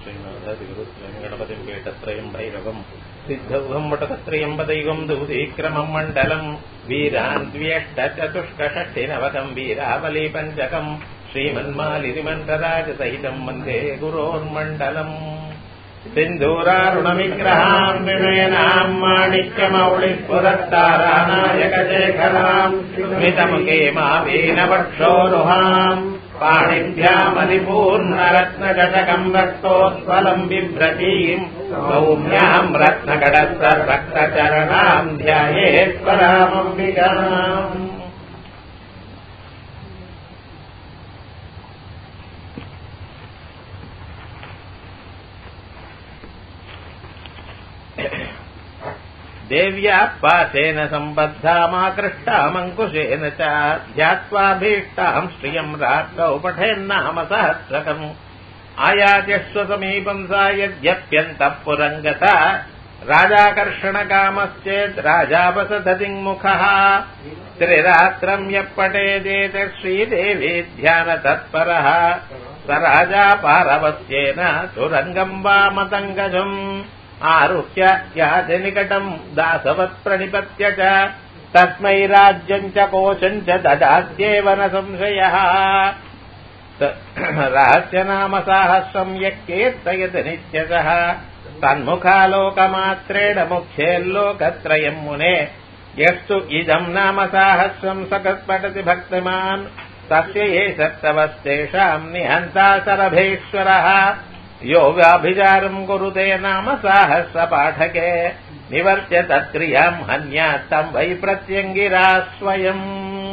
श्रीनाथादिगुरुत्रयम् गणपतिम् पीठत्रयम् भैरवम् सिद्धौघम् वटकत्रयम् पदैवम् दूतीक्रमम् मण्डलम् वीरान्व्यष्टचतुष्कषष्टिनवकम् वीरावली पञ्चकम् श्रीमन्मालिनिमन्त्रराजसहितम् वन्दे गुरोर्मण्डलम् सिन्धूरारुणविग्रहाम् विनयनाम् माणिक्यमौळिः पुरस्तारानायकशेखराम् स्मितमुखे मावीनवक्षोरुहाम् पाणिभ्यामधिपूर्णरत्नजटकम् रक्तोत्पलम् बिभ्रतीम् सौम्याम् रत्नगडस्तरक्तचरणाम् ध्यायेत्परामम्बिकाम् देव्याः पाशेन सम्बद्धामाकृष्टामङ्कुशेन च ध्यात्वाभीष्टाम् श्रियम् रात्रौ पठेन्नाम सहस्रकम् आयात्यस्वसमीपम् सा यद्यप्यन्तः पुरङ्गता राजाकर्षणकामश्चेत् राजावसदतिङ्मुखः त्रिरात्रम् यः पठेदेत श्रीदेवी ध्यानतत्परः स राजा पारवस्येन सुरङ्गम् वा मतङ्गजम् आरुह्य यातिनिकटम् दासवत् प्रणिपत्य च तस्मै राज्यम् च कोशम् च ददात्येव न संशयः रहस्यनाम साहस्रम् यः कीर्तयति नित्यशः तन्मुखालोकमात्रेण मुख्येल्लोकत्रयम् मुने यस्तु इदम् नाम साहस्रम् सकत्पठति भक्तिमान् तस्य ये सत्तवस्तेषाम् निहन्ता सरभेश्वरः यो व्याभिचारम् कुरुते नाम साहस्रपाठके निवर्त्य तत्क्रियाम् हन्यात् तम् वै प्रत्यङ्गिरा स्वयम्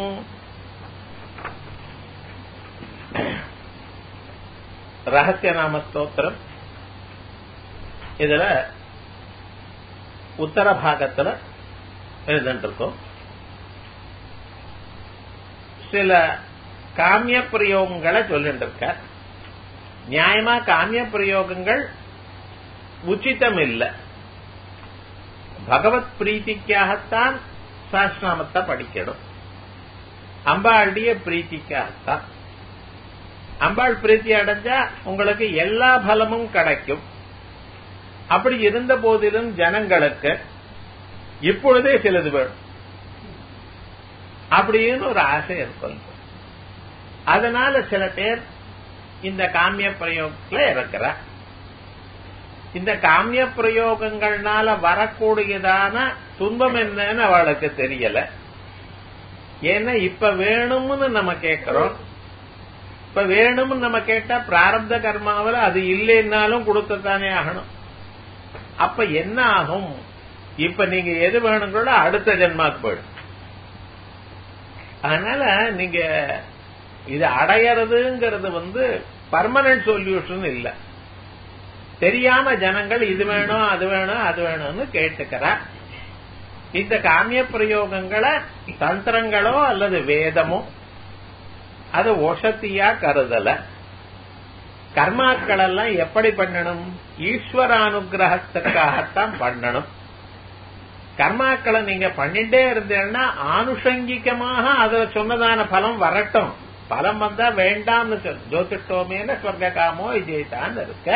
ரகசிய ஸ்தோத்திரம் இதுல உத்தர பாகத்துல எழுதிருக்கோம் சில காமிய பிரயோகங்களை சொல்லிட்டு இருக்க நியாயமா காமிய பிரயோகங்கள் உச்சிதம் இல்லை பகவத் பிரீத்திக்காகத்தான் சாஸ்திரநாமத்தை படிக்கணும் அம்பாளுடைய பிரீத்திக்காகத்தான் அம்பாள் பிரீத்தி அடைஞ்சா உங்களுக்கு எல்லா பலமும் கிடைக்கும் அப்படி இருந்த போதிலும் ஜனங்களுக்கு இப்பொழுதே சிலது வேணும் அப்படின்னு ஒரு ஆசை இருக்கும் அதனால சில பேர் இந்த காமிய பிரயோகத்துல இருக்கிற இந்த காமிய பிரயோகங்கள்னால வரக்கூடியதான துன்பம் என்னன்னு அவளுக்கு தெரியல ஏன்னா இப்ப வேணும்னு நம்ம கேட்கிறோம் இப்ப வேணும்னு நம்ம கேட்டா பிராரப்த கர்மாவில் அது இல்லைன்னாலும் கொடுக்கத்தானே ஆகணும் அப்ப என்ன ஆகும் இப்ப நீங்க எது வேணுங்களோ அடுத்த ஜென்மாக்கு போயிடும் அதனால நீங்க இது அடையறதுங்கிறது வந்து பர்மனன்ட் சொல்யூஷன் இல்ல தெரியாம ஜனங்கள் இது வேணும் அது வேணும் அது வேணும்னு கேட்டுக்கிற இந்த காமிய பிரயோகங்களை தந்திரங்களோ அல்லது வேதமோ அது ஒசத்தியா கருதல கர்மாக்கள் எல்லாம் எப்படி பண்ணணும் ஈஸ்வர அனுகிரகத்துக்காகத்தான் பண்ணணும் கர்மாக்களை நீங்க பண்ணிட்டே இருந்தீங்கன்னா ஆனுஷங்கிகமாக அதுல சொன்னதான பலம் வரட்டும் பலம் வந்தா வேண்டாம்னு சொல் ஜோதிஷ்டோமேன ஸ்வர்க காமோ விஜயிதான் இருக்க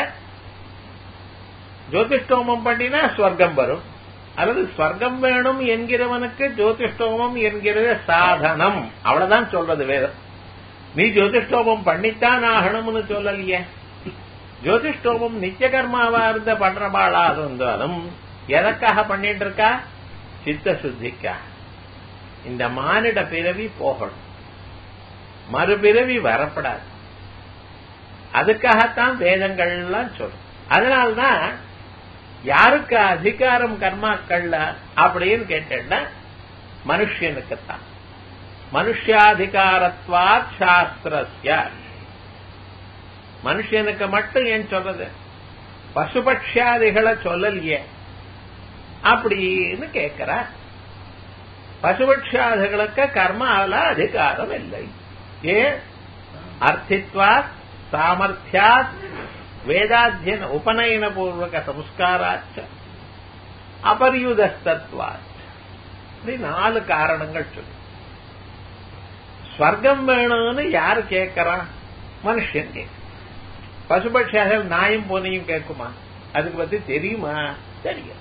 ஜோதிஷ்டோமம் பண்ணினா ஸ்வர்க்கம் வரும் அல்லது ஸ்வர்க்கம் வேணும் என்கிறவனுக்கு ஜோதிஷ்டோமம் என்கிறது சாதனம் அவ்வளவுதான் சொல்றது வேதம் நீ ஜோதிஷ்டோமம் பண்ணித்தான் ஆகணும்னு சொல்லலையே ஜோதிஷ்டோமம் நித்திய கர்மாவா இருந்த பண்றபாளா இருந்தாலும் எதற்காக பண்ணிட்டு இருக்கா சித்த சுத்திக்கா இந்த மானிட பிறவி போகணும் மறுபிறவி வரப்படாது அதுக்காகத்தான் வேதங்கள்லாம் சொல்லும் அதனால்தான் யாருக்கு அதிகாரம் கர்மாக்கள்ல அப்படின்னு கேட்டேன்னா மனுஷனுக்குத்தான் மனுஷாதிகாரத்வாத் சாஸ்திரஸ்ய மனுஷனுக்கு மட்டும் ஏன் சொல்றது பசுபட்சியாதிகளை சொல்லலையே அப்படின்னு கேட்கிற பசுபட்சியாதிகளுக்கு கர்மால அதிகாரம் இல்லை ஏன் அர்த்தித்வாத் சாமர்த்தியாத் வேதாத்தியன உபநயன பூர்வக சம்ஸ்காராச்ச அபரியுதஸ்தத்வாத் இப்படி நாலு காரணங்கள் சொல்லு ஸ்வர்க்கம் வேணும்னு யாரு கேட்கறான் மனுஷன் கேட்க பசுபட்சியாக நாயும் பூனையும் கேட்குமா அதுக்கு பத்தி தெரியுமா தெரியும்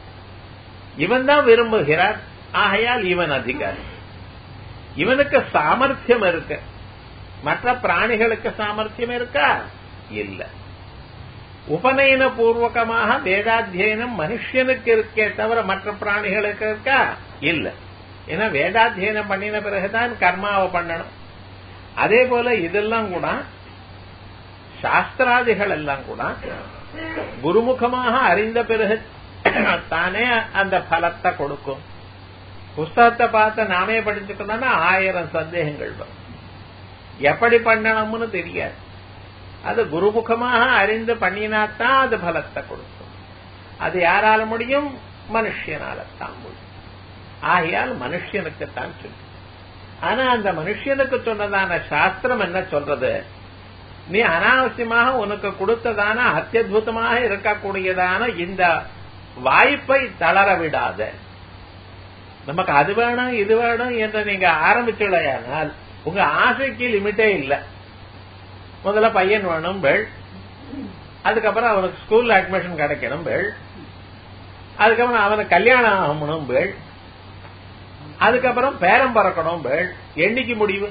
இவன் தான் விரும்புகிறார் ஆகையால் இவன் அதிகாரி இவனுக்கு சாமர்த்தியம் இருக்கு மற்ற பிராணிகளுக்கு சாமர்த்தியம் இருக்கா இல்ல உபநயன பூர்வகமாக வேதாத்தியனம் மனுஷனுக்கு இருக்கே தவிர மற்ற பிராணிகளுக்கு இருக்கா இல்ல ஏன்னா வேதாத்தியனம் பண்ணின பிறகுதான் கர்மாவை பண்ணணும் அதே போல இதெல்லாம் கூட சாஸ்திராதிகள் எல்லாம் கூட குருமுகமாக அறிந்த பிறகு தானே அந்த பலத்தை கொடுக்கும் புஸ்தகத்தை பார்த்து நாமே படிச்சுக்கணும்னா ஆயிரம் சந்தேகங்கள் வரும் எப்படி பண்ணணும்னு தெரியாது அது குருமுகமாக அறிந்து பண்ணினாத்தான் அது பலத்தை கொடுக்கும் அது யாரால முடியும் மனுஷனாலத்தான் முடியும் ஆகையால் மனுஷனுக்குத்தான் சொல்லி ஆனா அந்த மனுஷனுக்கு சொன்னதான சாஸ்திரம் என்ன சொல்றது நீ அனாவசியமாக உனக்கு கொடுத்ததான அத்தியுதமாக இருக்கக்கூடியதான இந்த வாய்ப்பை தளர விடாத நமக்கு அது வேணும் இது வேணும் என்று நீங்க ஆரம்பிச்சுடையானால் உங்க ஆசைக்கு லிமிட்டே இல்லை முதல்ல பையன் வேணும் பெள் அதுக்கப்புறம் அவனுக்கு ஸ்கூல்ல அட்மிஷன் கிடைக்கணும் பெள் அதுக்கப்புறம் அவனுக்கு கல்யாணம் ஆகணும் பெள் அதுக்கப்புறம் பேரம் பறக்கணும் பெள் என்னைக்கு முடிவு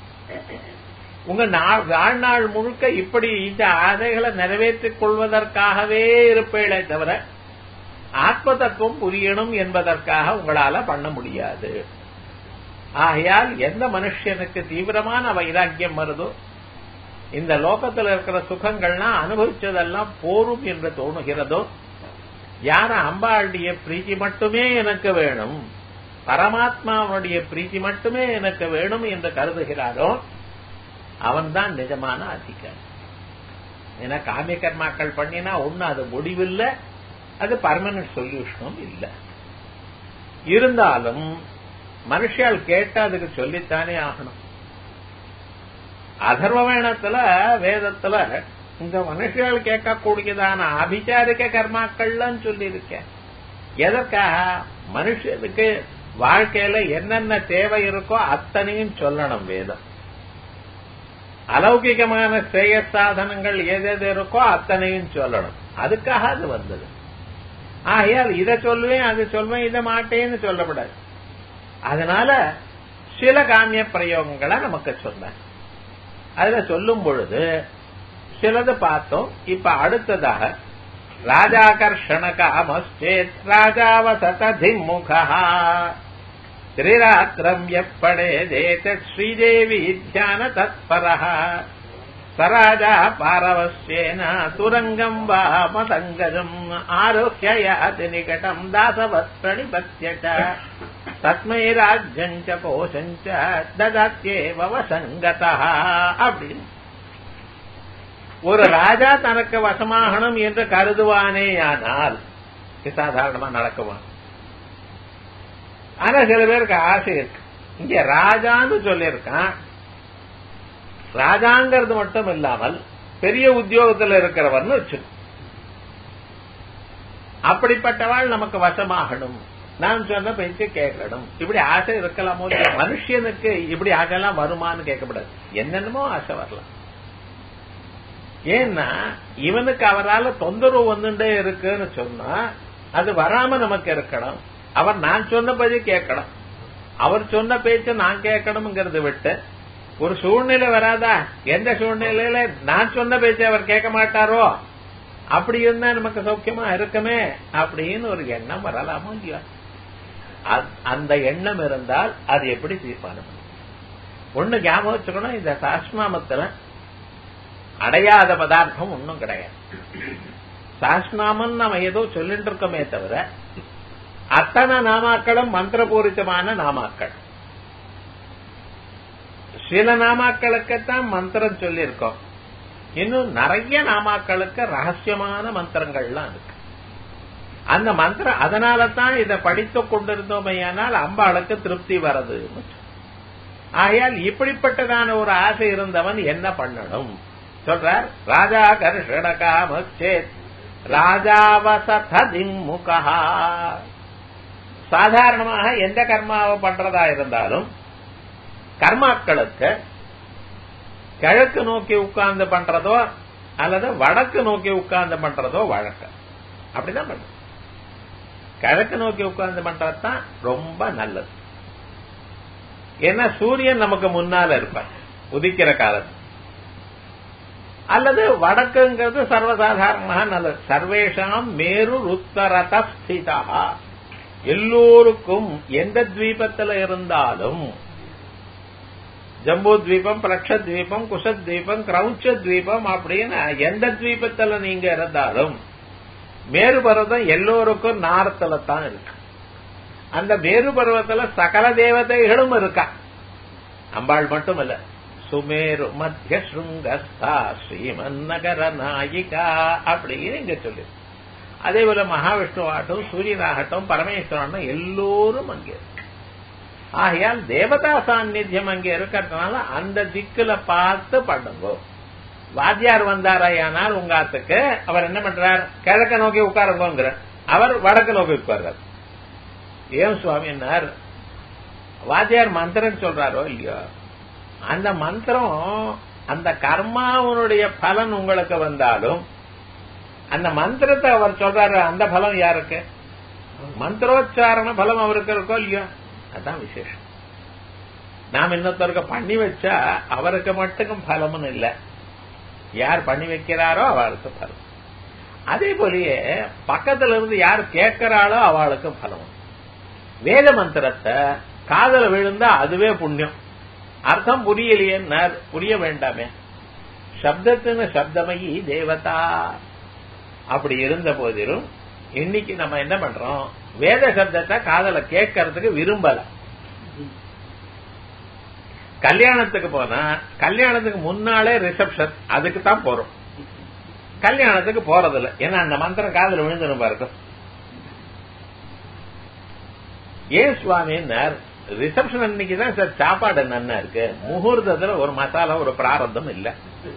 உங்க வாழ்நாள் முழுக்க இப்படி இந்த ஆசைகளை நிறைவேற்றிக் கொள்வதற்காகவே இருப்பீளே தவிர ஆத்ம தத்துவம் புரியணும் என்பதற்காக உங்களால பண்ண முடியாது ஆகையால் எந்த மனுஷனுக்கு தீவிரமான வைராக்கியம் வருதோ இந்த லோகத்தில் இருக்கிற சுகங்கள்லாம் அனுபவிச்சதெல்லாம் போரும் என்று தோணுகிறதோ யார அம்பாளுடைய பிரீத்தி மட்டுமே எனக்கு வேணும் பரமாத்மாவுடைய பிரீத்தி மட்டுமே எனக்கு வேணும் என்று கருதுகிறாரோ அவன்தான் நிஜமான அதிகாரி ஏன்னா காமிய கர்மாக்கள் பண்ணினா ஒண்ணு அது முடிவில்லை அது பர்மனன்ட் சொல்யூஷனும் இல்லை இருந்தாலும் மனுஷியால் கேட்டா அதுக்கு சொல்லித்தானே ஆகணும் அதர்வவேணத்துல வேதத்துல இந்த மனுஷியால் கேட்கக்கூடியதான அபிச்சாரிக்க கர்மாக்கள்லாம் சொல்லியிருக்கேன் எதற்காக மனுஷனுக்கு வாழ்க்கையில என்னென்ன தேவை இருக்கோ அத்தனையும் சொல்லணும் வேதம் அலௌகிகமான சேய சாதனங்கள் எது இருக்கோ அத்தனையும் சொல்லணும் அதுக்காக அது வந்தது ஆகையால் இதை சொல்லுவேன் அது சொல்வேன் இதை மாட்டேன்னு சொல்லப்படாது அதனால சில காமிய பிரயோகங்களை நமக்கு சொன்ன அதுல சொல்லும் பொழுது சிலது பார்த்தோம் இப்ப அடுத்ததாக ராஜாகர்ஷண காமஸ்டேத் ராஜாவசதிமுகா திரிராத்திரம் எப்படே தேத ஸ்ரீதேவி தியான தத்பரः சராஜா பாரவஸ்யேன துரங்கம் வா மதங்கஜம் ஆரோக்கிய யாதி நிகடம் தாசவத் பிரணிபத்யட தஸ்மை ராஜ்யஞ்ச கோஷஞ்ச ததாத்யேவ வசங்கதா அப்படின்னு ஒரு ராஜா தனக்கு வசமாகணும் என்று கருதுவானேயானால் சாதாரணமா நடக்குவான் ஆனா சில பேருக்கு ஆசை இருக்கு இங்க ராஜான்னு சொல்லியிருக்கான் ராஜாங்கிறது மட்டும் இல்லாமல் பெரிய உத்தியோகத்தில் இருக்கிறவர்னு வச்சு அப்படிப்பட்டவாள் நமக்கு வசமாகணும் நான் சொன்ன பேச்சு கேட்கணும் இப்படி ஆசை இருக்கலாமோ மனுஷனுக்கு இப்படி ஆசைலாம் வருமானு கேட்கக்கூடாது என்னென்னமோ ஆசை வரலாம் ஏன்னா இவனுக்கு அவரால் தொந்தரவு வந்துட்டே இருக்குன்னு சொன்னா அது வராம நமக்கு இருக்கணும் அவர் நான் சொன்னபடி கேட்கணும் அவர் சொன்ன பேச்ச நான் கேட்கணுங்கிறத விட்டு ஒரு சூழ்நிலை வராதா எந்த சூழ்நிலையில நான் சொன்ன பேச்ச அவர் கேட்க மாட்டாரோ அப்படி இருந்தா நமக்கு சௌக்கியமா இருக்குமே அப்படின்னு ஒரு எண்ணம் வரலாமோ இல்லையா அந்த எண்ணம் இருந்தால் அது எப்படி தீர்மானம் ஒண்ணு ஞாபகம் வச்சுக்கணும் இந்த சாஸ்நாமத்துல அடையாத பதார்த்தம் ஒன்றும் கிடையாது சாஸ்நாமம் நம்ம ஏதோ சொல்லிட்டு இருக்கோமே தவிர அத்தனை நாமாக்களும் மந்திரபூரிதமான நாமாக்கள் சில நாமாக்களுக்குத்தான் மந்திரம் சொல்லியிருக்கோம் இன்னும் நிறைய நாமாக்களுக்கு ரகசியமான மந்திரங்கள்லாம் இருக்கு அந்த மந்திரம் அதனால தான் இதை படித்து கொண்டிருந்தோமையானால் அம்பாளுக்கு திருப்தி வரது ஆகையால் இப்படிப்பட்டதான ஒரு ஆசை இருந்தவன் என்ன பண்ணணும் சொல்றார் ராஜா கர்ஷண காமச்சேத் ராஜாவசதிமுகா சாதாரணமாக எந்த கர்மாவை பண்றதா இருந்தாலும் கர்மாக்களுக்கு கிழக்கு நோக்கி உட்கார்ந்து பண்றதோ அல்லது வடக்கு நோக்கி உட்கார்ந்து பண்றதோ வழக்கம் அப்படிதான் பண்ணும் கிழக்கு நோக்கி உட்கார்ந்து பண்றதுதான் ரொம்ப நல்லது ஏன்னா சூரியன் நமக்கு முன்னால இருப்பார் உதிக்கிற காலத்து அல்லது வடக்குங்கிறது சர்வசாதாரணமாக நல்லது சர்வேஷாம் மேரு ருத்தரத ஸ்திதா எல்லோருக்கும் எந்த தீபத்துல இருந்தாலும் ஜம்பு தீபம் பிரக்ஷத்வீபம் குஷத்வீபம் கிரௌச்ச தீபம் அப்படின்னு எந்த தீபத்துல நீங்க இருந்தாலும் மேரு பர்வதம் எல்லோருக்கும் நார்த்துல தான் இருக்கு அந்த மேரு பர்வத்துல சகல தேவதைகளும் இருக்கா அம்பாள் மட்டும் இல்ல சுமேரு மத்திய ஸ்ருங்கஸ்தா ஸ்ரீமன் நகர நாயிகா அப்படின்னு இங்க சொல்லு அதே போல மகாவிஷ்ணுவாகட்டும் சூரியனாகட்டும் பரமேஸ்வரன் எல்லோரும் அங்கே இருக்கு ஆகையால் தேவதா சாநித்தியம் அங்கே இருக்கிறதுனால அந்த திக்குல பார்த்து பண்ணுங்க வாத்தியார் வந்தாரையானால் உங்க ஆத்துக்கு அவர் என்ன பண்றார் கிழக்க நோக்கி உட்காருங்கிற அவர் வடக்கு நோக்கி உட்கார்றார் ஏன் சுவாமினார் வாத்தியார் மந்திரம் சொல்றாரோ இல்லையோ அந்த மந்திரம் அந்த கர்மாவனுடைய பலன் உங்களுக்கு வந்தாலும் அந்த மந்திரத்தை அவர் சொல்றாரு அந்த பலம் யாருக்கு மந்திரோச்சாரண பலம் அவருக்கு இருக்கோ இல்லையோ அதான் விசேஷம் நாம் இன்னொருத்தருக்கு பண்ணி வச்சா அவருக்கு மட்டும் பலம்னு இல்லை யார் பண்ணி வைக்கிறாரோ அவளுக்கு பலம் அதே போலயே பக்கத்துல இருந்து யார் கேட்கிறாளோ அவளுக்கு பலம் வேத மந்திரத்தை காதல விழுந்தா அதுவே புண்ணியம் அர்த்தம் புரியலையே புரிய வேண்டாமே சப்தத்தின் சப்தமயி தேவதா அப்படி இருந்த போதிலும் இன்னைக்கு நம்ம என்ன பண்றோம் வேத சப்தத்தை காதல கேட்கறதுக்கு விரும்பல கல்யாணத்துக்கு போனா கல்யாணத்துக்கு முன்னாலே ரிசப்ஷன் அதுக்கு தான் போறோம் கல்யாணத்துக்கு போறதில்ல ஏன்னா அந்த மந்திரம் காதல விழுந்துடும் பாருங்க ஏன் சுவாமின்னார் ரிசப்ஷன் அன்னைக்கு தான் சார் சாப்பாடு நன்னா இருக்கு முகூர்த்தத்துல ஒரு மசாலா ஒரு பிராரந்தம் இல்ல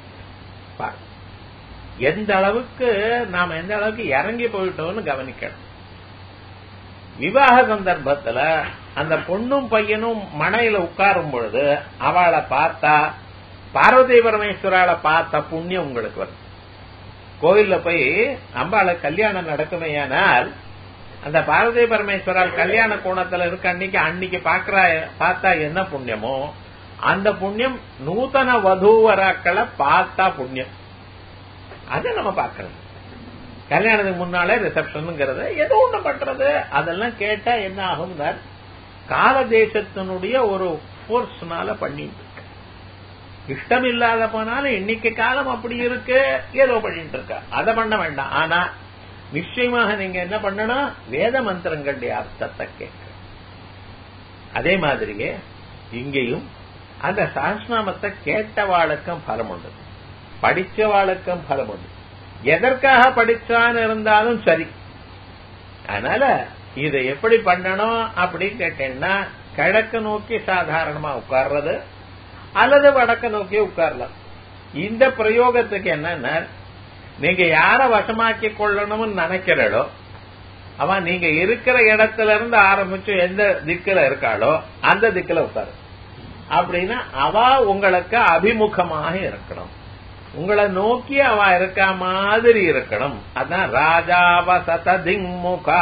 எந்த அளவுக்கு நாம எந்த அளவுக்கு இறங்கி போயிட்டோம்னு கவனிக்கணும் விவாக சந்தர்ப்பத்துல அந்த பொண்ணும் பையனும் மனையில உட்காரும் பொழுது அவளை பார்த்தா பார்வதி பரமேஸ்வரால பார்த்த புண்ணியம் உங்களுக்கு வரும் கோயில்ல போய் அம்பாளை கல்யாணம் நடக்குமையானால் அந்த பார்வதி பரமேஸ்வரால் கல்யாண கோணத்துல இருக்க அன்னைக்கு அன்னைக்கு பாக்குறா பார்த்தா என்ன புண்ணியமோ அந்த புண்ணியம் நூத்தன வதூவராக்களை பார்த்தா புண்ணியம் அதை நம்ம பார்க்கணும் கல்யாணத்துக்கு முன்னாலே ரிசப்ஷனுங்கிறது ஏதோ ஒண்ணு பண்றது அதெல்லாம் கேட்டா என்ன ஆகும் கால தேசத்தினுடைய ஒரு போர்ஸ்னால பண்ணிட்டு இருக்கு இஷ்டம் இல்லாத போனாலும் இன்னைக்கு காலம் அப்படி இருக்கு ஏதோ பண்ணிட்டு இருக்க அதை பண்ண வேண்டாம் ஆனா நிச்சயமாக நீங்க என்ன பண்ணணும் வேத மந்திரங்களுடைய அர்த்தத்தை கேட்க அதே மாதிரியே இங்கேயும் அந்த சஹஸ்நாமத்தை கேட்டவாளுக்கும் பலம் உண்டு படிச்சவாளுக்கும் பலம் உண்டு எதற்காக படிச்சான்னு இருந்தாலும் சரி அதனால இதை எப்படி பண்ணணும் அப்படின்னு கேட்டேன்னா கிழக்கு நோக்கி சாதாரணமா உட்கார்றது அல்லது வடக்கு நோக்கி உட்காரலாம் இந்த பிரயோகத்துக்கு என்னன்னா நீங்க யார வசமாக்கி கொள்ளணும்னு நினைக்கிறோ அவன் நீங்க இருக்கிற இடத்துல இருந்து ஆரம்பிச்சு எந்த திக்குல இருக்காளோ அந்த திக்குல உட்காரு அப்படின்னா அவ உங்களுக்கு அபிமுகமாக இருக்கணும் உங்களை நோக்கி அவ இருக்க மாதிரி இருக்கணும் அதான் ராஜாவசத திங்முகா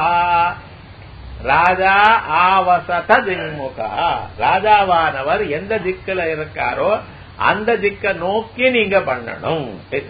ராஜா ஆவசத திங்முகா ராஜாவானவர் எந்த திக்குல இருக்காரோ அந்த திக்க நோக்கி நீங்க பண்ணணும்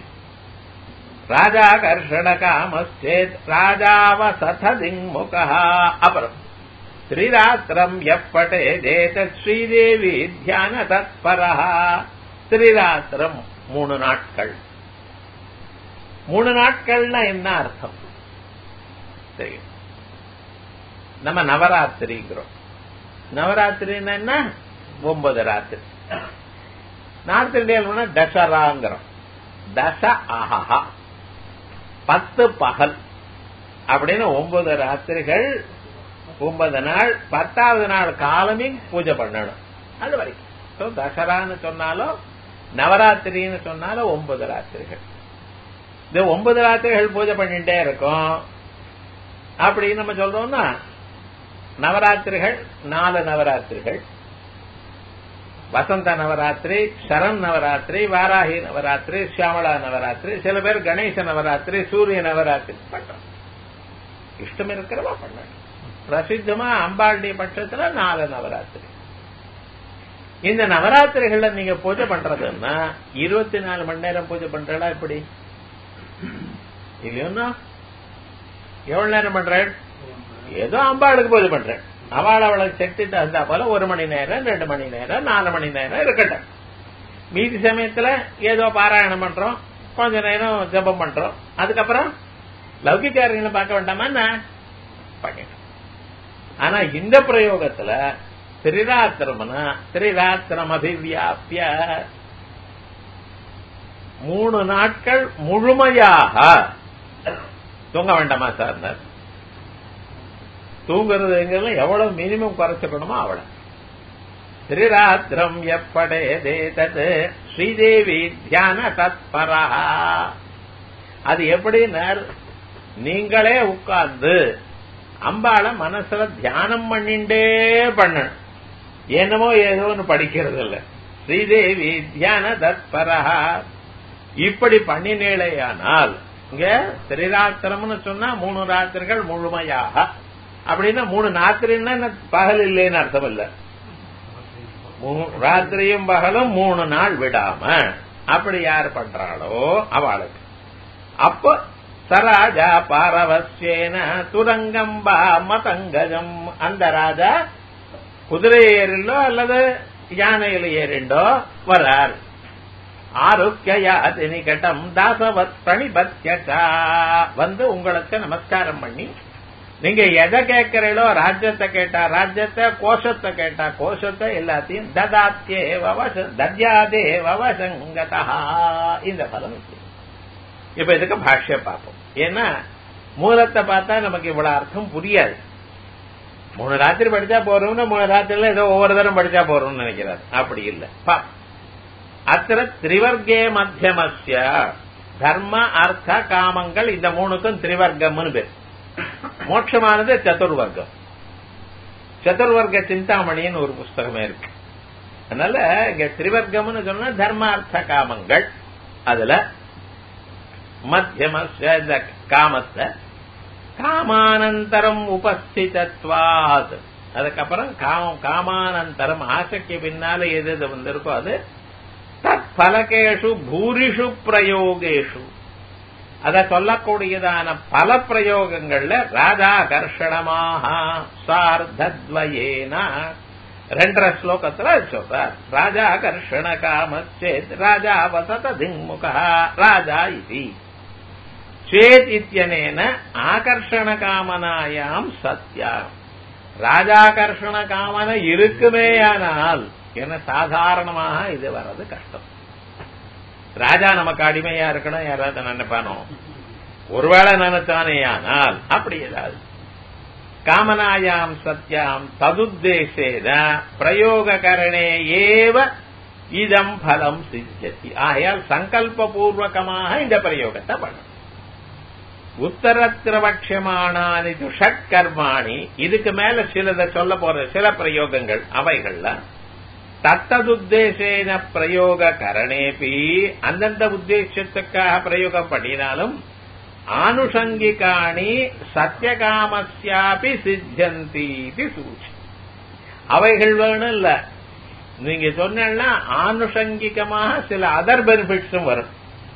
ராஜா கர்ஷண காமச்சேத் ராஜாவசத திங்முகா அப்புறம் திரிராத்திரம் எப்பட்டே தேத ஸ்ரீதேவி தியான தத்பரா திரிராத்திரம் மூணு நாட்கள் மூணு நாட்கள்னா என்ன அர்த்தம் தெரியும் நம்ம நவராத்திரிங்கிறோம் நவராத்திரின்னா என்ன ஒன்பது ராத்திரி நார்த் இந்தியாவில் தசராங்கிறோம் தச அஹா பத்து பகல் அப்படின்னு ஒன்பது ராத்திரிகள் ஒன்பது நாள் பத்தாவது நாள் காலமே பூஜை பண்ணணும் அது வரைக்கும் தசரான்னு சொன்னாலும் நவராத்திரின்னு சொன்னாலும் ஒன்பது ராத்திரிகள் இந்த ஒன்பது ராத்திரிகள் பூஜை பண்ணிட்டே இருக்கும் அப்படின்னு நம்ம சொல்றோம்னா நவராத்திரிகள் நாலு நவராத்திரிகள் வசந்த நவராத்திரி சரண் நவராத்திரி வாராகி நவராத்திரி சியாமலா நவராத்திரி சில பேர் கணேச நவராத்திரி சூரிய நவராத்திரி பண்றோம் இஷ்டம் இருக்கிறவா பண்ண பிரசித்தமா அம்பாளுடைய பட்சத்துல நாலு நவராத்திரி இந்த நவராத்திரிகள்ல நீங்க பூஜை பண்றதுன்னா இருபத்தி நாலு மணி நேரம் பூஜை பண்றா எப்படி இல்லையோன்னா எவ்வளவு நேரம் பண்றேன் ஏதோ அம்பாளுக்கு பூஜை பண்றேன் அவள் அவளுக்கு சக்தி தகுந்தா போல ஒரு மணி நேரம் ரெண்டு மணி நேரம் நாலு மணி நேரம் இருக்கட்டும் மீதி சமயத்துல ஏதோ பாராயணம் பண்றோம் கொஞ்ச நேரம் ஜபம் பண்றோம் அதுக்கப்புறம் லௌகிக்காரங்களை பார்க்க வேண்டாமா என்ன பண்ணிட்டோம் ஆனா இந்த பிரயோகத்துல திரிராத்திரம்னா திரிராத்திரம் அபிவியாபிய மூணு நாட்கள் முழுமையாக தூங்க வேண்டாமா சார் தூங்குறதுங்கிறது எவ்வளவு மினிமம் குறைச்சுக்கணுமோ அவ்வளவு திரிராத்திரம் எப்படே தேதது ஸ்ரீதேவி தியான தத்பரா அது எப்படின்னார் நீங்களே உட்கார்ந்து அம்பாள மனசுல தியானம் பண்ணிண்டே பண்ணணும் என்னமோ ஏதோன்னு படிக்கிறது இல்ல ஸ்ரீதேவி தியான தத்பரா இப்படி பண்ணினேழையானால் இங்க திரிராத்திரம்னு சொன்னா மூணு ராத்திரிகள் முழுமையாக அப்படின்னா மூணு ராத்திரின்னா பகல் இல்லைன்னு அர்த்தம் இல்ல ராத்திரியும் பகலும் மூணு நாள் விடாம அப்படி யார் பண்றாளோ அவளுக்கு அப்ப சராஜா பாரவசியேன துரங்கம்பா மதங்கஜம் அந்த ராஜா குதிரை ஏறிண்டோ அல்லது யானையில் ஏறிண்டோ வரார் ஆரோக்கிய நிகட்டம் தாசவத் பிரணிபத்யதா வந்து உங்களுக்கு நமஸ்காரம் பண்ணி நீங்க எதை கேட்கிறீங்களோ ராஜ்யத்தை கேட்டா ராஜ்யத்தை கோஷத்தை கேட்டா கோஷத்தை எல்லாத்தையும் ததாத்தே வவச தத்யாதே வவசங்கதா இந்த பலம் இப்ப இதுக்கு பாஷ்ய பார்ப்போம் ஏன்னா மூலத்தை பார்த்தா நமக்கு இவ்வளவு அர்த்தம் புரியாது மூணு ராத்திரி படிச்சா போறோம்னா மூணு ராத்திரில ஏதோ ஒவ்வொரு தரம் படிச்சா போறோம்னு நினைக்கிறார் அப்படி இல்லை பா அத்திர திரிவர்க்கே மத்தியமஸ்ய தர்ம அர்த்த காமங்கள் இந்த மூணுக்கும் திரிவர்க்கம்னு பேர் மோட்சமானது சதுர்வர்க்கம் சதுர்வர்க்க சிந்தாமணின்னு ஒரு புஸ்தகமே இருக்கு அதனால இங்க திரிவர்க்கம்னு சொன்னா தர்ம அர்த்த காமங்கள் அதுல மத்தியமஸ்ய இந்த காமத்தை காமானந்தரம் உபஸ்திதத்வாத் அதுக்கப்புறம் காமம் காமானந்தரம் ஆசைக்கு பின்னால எது எது வந்திருக்கோ அது தத் பலகேஷு பூரிஷு பிரயோகேஷு அத சொல்லக்கூடியதான பல பிரயோகங்கள்ல ராஜாகர்ஷணமாக சார்த்தத்வயேன ரெண்டரை ஸ்லோகத்துல சொல்றார் ராஜாகர்ஷண காமச்சேத் ராஜா வசத திங்முக ராஜா இது சேத் இத்தியனேன ஆகர்ஷண காமனாயாம் சத்யா ராஜாகர்ஷண காமன இருக்குமேயானால் என சாதாரணமாக இது வர்றது கஷ்டம் ராஜா நமக்கு அடிமையா இருக்கணும் யாராவது நினைப்பானோ ஒருவேளை நினைச்சானே ஆனால் அப்படி ஏதாவது காமனாயாம் சத்யாம் ததுத்தேசேன பிரயோககரணே ஏவ இதம் பலம் சித்தியத்தி ஆகையால் சங்கல்ப பூர்வகமாக இந்த பிரயோகத்தை பண்ணணும் உத்தரத்திரபட்சமானானி ஷட்கர்மாணி இதுக்கு மேல சிலதை சொல்ல போற சில பிரயோகங்கள் அவைகள்ல தத்ததுத்தேசேன பிரயோக கரணேபி அந்தந்த உத்தேசத்துக்காக பிரயோகம் பண்ணினாலும் ஆனுஷங்கிகாணி சத்தியகாமஸ்யாபி சித்தியந்தி சூச்சி அவைகள் வேணும் இல்ல நீங்க சொன்னா ஆனுஷங்கிகமாக சில அதர் பெனிஃபிட்ஸும் வரும்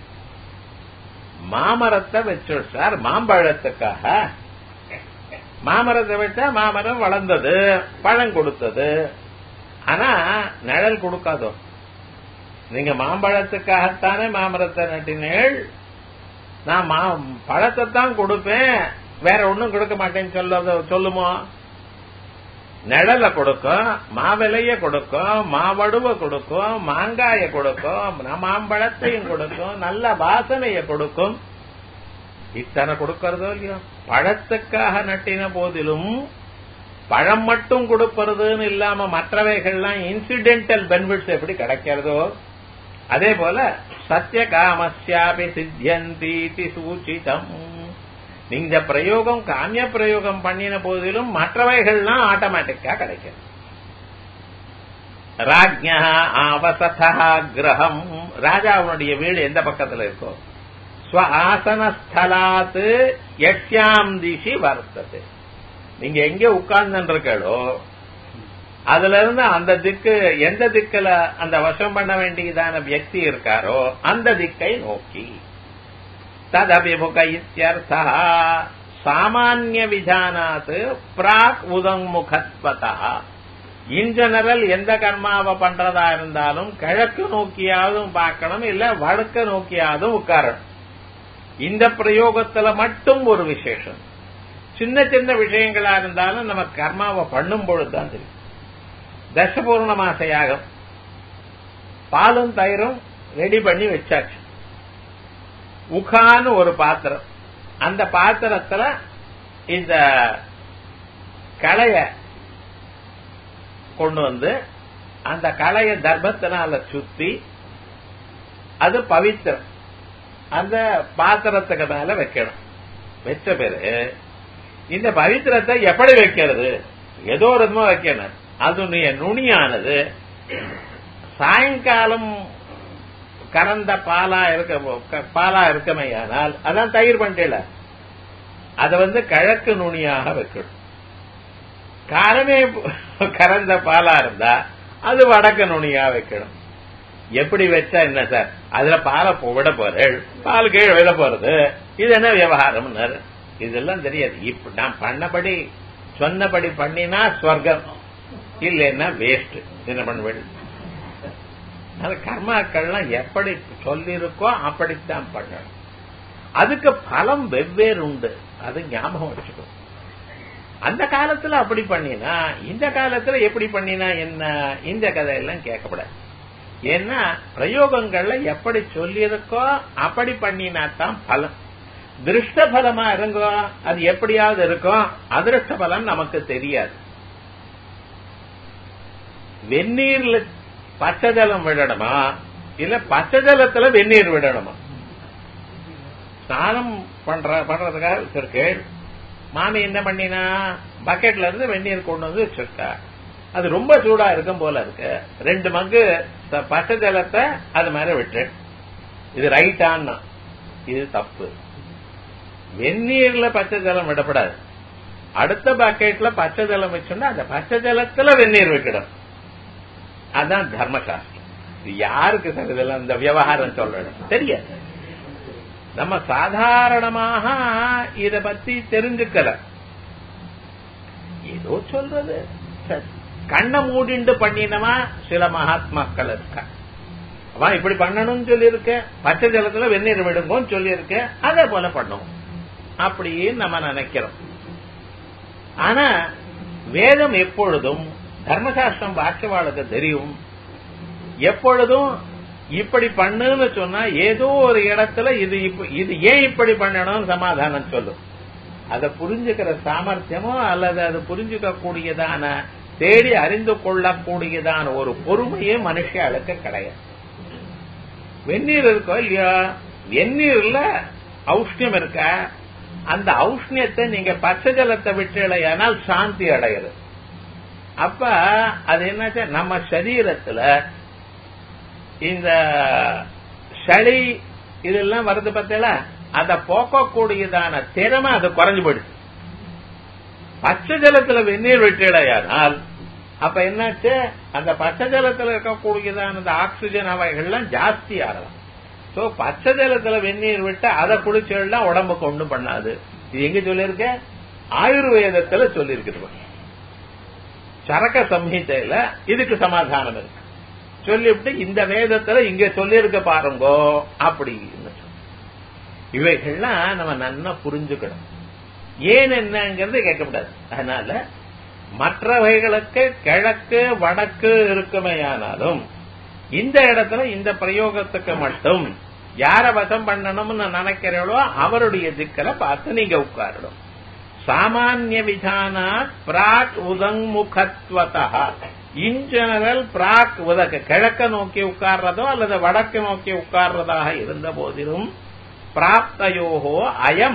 மாமரத்தை வச்சோம் சார் மாம்பழத்துக்காக மாமரத்தை வச்சா மாமரம் வளர்ந்தது பழம் கொடுத்தது ஆனா நிழல் கொடுக்காதோ நீங்க மாம்பழத்துக்காகத்தானே மாமரத்தை நட்டினேள் நான் மா பழத்தை தான் கொடுப்பேன் வேற ஒன்னும் கொடுக்க மாட்டேன்னு சொல்ல சொல்லுமோ நிழல கொடுக்கும் மாவிலைய கொடுக்கும் மாவடுவ கொடுக்கும் மாங்காய கொடுக்கும் மாம்பழத்தையும் கொடுக்கும் நல்ல வாசனைய கொடுக்கும் இத்தனை கொடுக்கறதோ இல்லையோ பழத்துக்காக நட்டின போதிலும் பழம் மட்டும் கொடுப்பதுன்னு இல்லாம மற்றவைகள்லாம் இன்சிடென்டல் பெனிஃபிட்ஸ் எப்படி கிடைக்கிறதோ அதே போல சத்திய காமஸ்யாபி சித்தியந்தி சூச்சிதம் நீங்க பிரயோகம் காமிய பிரயோகம் பண்ணின போதிலும் மற்றவைகள்லாம் ஆட்டோமேட்டிக்கா கிடைக்கும் ராஜ்யா ஆவசதா கிரகம் ராஜாவுடைய வீடு எந்த பக்கத்துல இருக்கோ ஸ்வ ஆசனஸ்தலாத்து எட்யாம் திசி வர்த்தது நீங்க எங்க உட்கார்ந்து இருக்கோ அதுல இருந்து அந்த திக்கு எந்த திக்குல அந்த வசம் பண்ண வேண்டியதான வியக்தி இருக்காரோ அந்த திக்கை நோக்கி ததபிமுக இத்தியர்த்தா சாமானிய விதானாத் பிராக் உதங்முகத்வதா இன் ஜெனரல் எந்த கர்மாவை பண்றதா இருந்தாலும் கிழக்கு நோக்கியாவதும் பார்க்கணும் இல்ல வடக்கு நோக்கியாவதும் உட்காரணும் இந்த பிரயோகத்துல மட்டும் ஒரு விசேஷம் சின்ன சின்ன விஷயங்களா இருந்தாலும் நம்ம கர்மாவை பண்ணும் பொழுதுதான் தெரியும் தசபூர்ண மாச யாகம் பாலும் தயிரும் ரெடி பண்ணி வச்சாச்சு உகான்னு ஒரு பாத்திரம் அந்த பாத்திரத்துல இந்த களைய கொண்டு வந்து அந்த களைய தர்மத்தினால சுத்தி அது பவித்திரம் அந்த பாத்திரத்துக்கு மேல வைக்கணும் வச்ச பிறகு இந்த பவித்திரத்தை எப்படி வைக்கிறது ஏதோ ஒரு விதமா வைக்கணும் அதனுடைய நுனியானது சாயங்காலம் கறந்த பாலா இருக்க பாலா இருக்கமையானால் அதான் தயிர் பண்டில அத வந்து கிழக்கு நுனியாக வைக்கணும் காலமே கறந்த பாலா இருந்தா அது வடக்கு நுனியா வைக்கணும் எப்படி வச்சா என்ன சார் அதுல பாலை விட போறேன் பால் கீழே விட போறது இது என்ன விவகாரம் இதெல்லாம் தெரியாது இப்ப நான் பண்ணபடி சொன்னபடி பண்ணினா ஸ்வர்க்கம் இல்லைன்னா வேஸ்ட் என்ன பண்ண வேண்டியது அது கர்மாக்கள்லாம் எப்படி சொல்லியிருக்கோ அப்படித்தான் பண்ணணும் அதுக்கு பலம் வெவ்வேறு உண்டு அது ஞாபகம் வச்சுக்கோ அந்த காலத்துல அப்படி பண்ணினா இந்த காலத்துல எப்படி பண்ணினா என்ன இந்த கதையெல்லாம் கேட்கப்படாது ஏன்னா பிரயோகங்கள்ல எப்படி சொல்லியிருக்கோ அப்படி பண்ணினா தான் பலம் திருஷ்ட பலமா இருங்கோ அது எப்படியாவது இருக்கும் அதிருஷ்ட பலம் நமக்கு தெரியாது வெந்நீர்ல பச்சை ஜலம் விடணுமா இல்ல பச்சை ஜலத்துல வெந்நீர் விடணுமா ஸ்நானம் பண்ற பண்றதுக்காக வச்சிருக்கேன் மாமி என்ன பண்ணினா பக்கெட்ல இருந்து வெந்நீர் கொண்டு வந்து வச்சிருக்கா அது ரொம்ப சூடா இருக்கும் போல இருக்கு ரெண்டு மங்கு பச்சை ஜலத்தை அது மேல விட்டு இது ரைட்டான்னா இது தப்பு வெந்நீர்ல பச்சை ஜலம் விடப்படாது அடுத்த பக்கெட்ல பச்சை ஜலம் வச்சோம்னா அந்த பச்சை ஜலத்துல வெந்நீர் வைக்கணும் அதான் தர்மசாஸ்திரம் இது யாருக்கு சார் இதெல்லாம் இந்த விவகாரம் சொல்லணும் தெரியாது நம்ம சாதாரணமாக இத பத்தி தெரிஞ்சுக்கல ஏதோ சொல்றது சரி கண்ணை மூடிண்டு பண்ணினவா சில மகாத்மாக்கள் இருக்கா அவன் இப்படி பண்ணணும்னு சொல்லியிருக்க பச்சை ஜலத்துல வெந்நீர் விடுங்கன்னு சொல்லியிருக்க அதே போல பண்ணுவோம் அப்படின்னு நம்ம நினைக்கிறோம் ஆனா வேதம் எப்பொழுதும் தர்மசாஸ்திரம் பாக்கியவாளுக்கு தெரியும் எப்பொழுதும் இப்படி பண்ணுன்னு சொன்னா ஏதோ ஒரு இடத்துல இது இது ஏன் இப்படி பண்ணணும்னு சமாதானம் சொல்லும் அதை புரிஞ்சுக்கிற சாமர்த்தியமோ அல்லது அது புரிஞ்சுக்க கூடியதான தேடி அறிந்து கொள்ளக்கூடியதான ஒரு பொறுமையே மனுஷாளுக்கு கிடையாது வெந்நீர் இருக்கோ இல்லையா வெந்நீர்ல ஔஷ்ணியம் இருக்க அந்த ஔஷ்ணியத்தை நீங்க பச்சை ஜலத்தை விட்டுலையானால் சாந்தி அடையுது அப்ப அது என்னாச்சா நம்ம சரீரத்துல இந்த சளி இதெல்லாம் வருது பார்த்தல அதை போக்கக்கூடியதான திறமை அது குறைஞ்சு போயிடுச்சு பச்சை ஜலத்துல வெந்நீர் விட்டுடையானால் அப்ப என்னாச்சு அந்த பச்சை ஜலத்துல இருக்கக்கூடியதான அந்த ஆக்சிஜன் அவைகள்லாம் ஜாஸ்தி ஆகலாம் சோ பச்சை ஜலத்துல வெந்நீர் விட்டு அதை குளிச்செல்லாம் உடம்புக்கு ஒண்ணும் பண்ணாது இது எங்க சொல்லியிருக்க ஆயுர்வேதத்துல சொல்லியிருக்கிறது சரக்க சம்ஹிதையில இதுக்கு சமாதானம் இருக்கு சொல்லிவிட்டு இந்த வேதத்துல இங்க சொல்லியிருக்க பாருங்கோ அப்படின்னு இவைகள்லாம் நம்ம நல்லா புரிஞ்சுக்கணும் ஏன் என்னங்கிறது கேட்கக்கூடாது அதனால மற்றவைகளுக்கு கிழக்கு வடக்கு இருக்குமேயானாலும் இந்த இடத்துல இந்த பிரயோகத்துக்கு மட்டும் யார வசம் பண்ணணும்னு நினைக்கிறீங்களோ அவருடைய திக்கலை பார்த்து நீங்க உட்காரணும் சாமானிய விதானா பிராக் உதங்முகத்வதா இன் ஜெனரல் பிராக் உதக கிழக்க நோக்கி உட்கார்றதோ அல்லது வடக்கு நோக்கி உட்கார்றதாக இருந்த போதிலும் பிராப்தயோகோ அயம்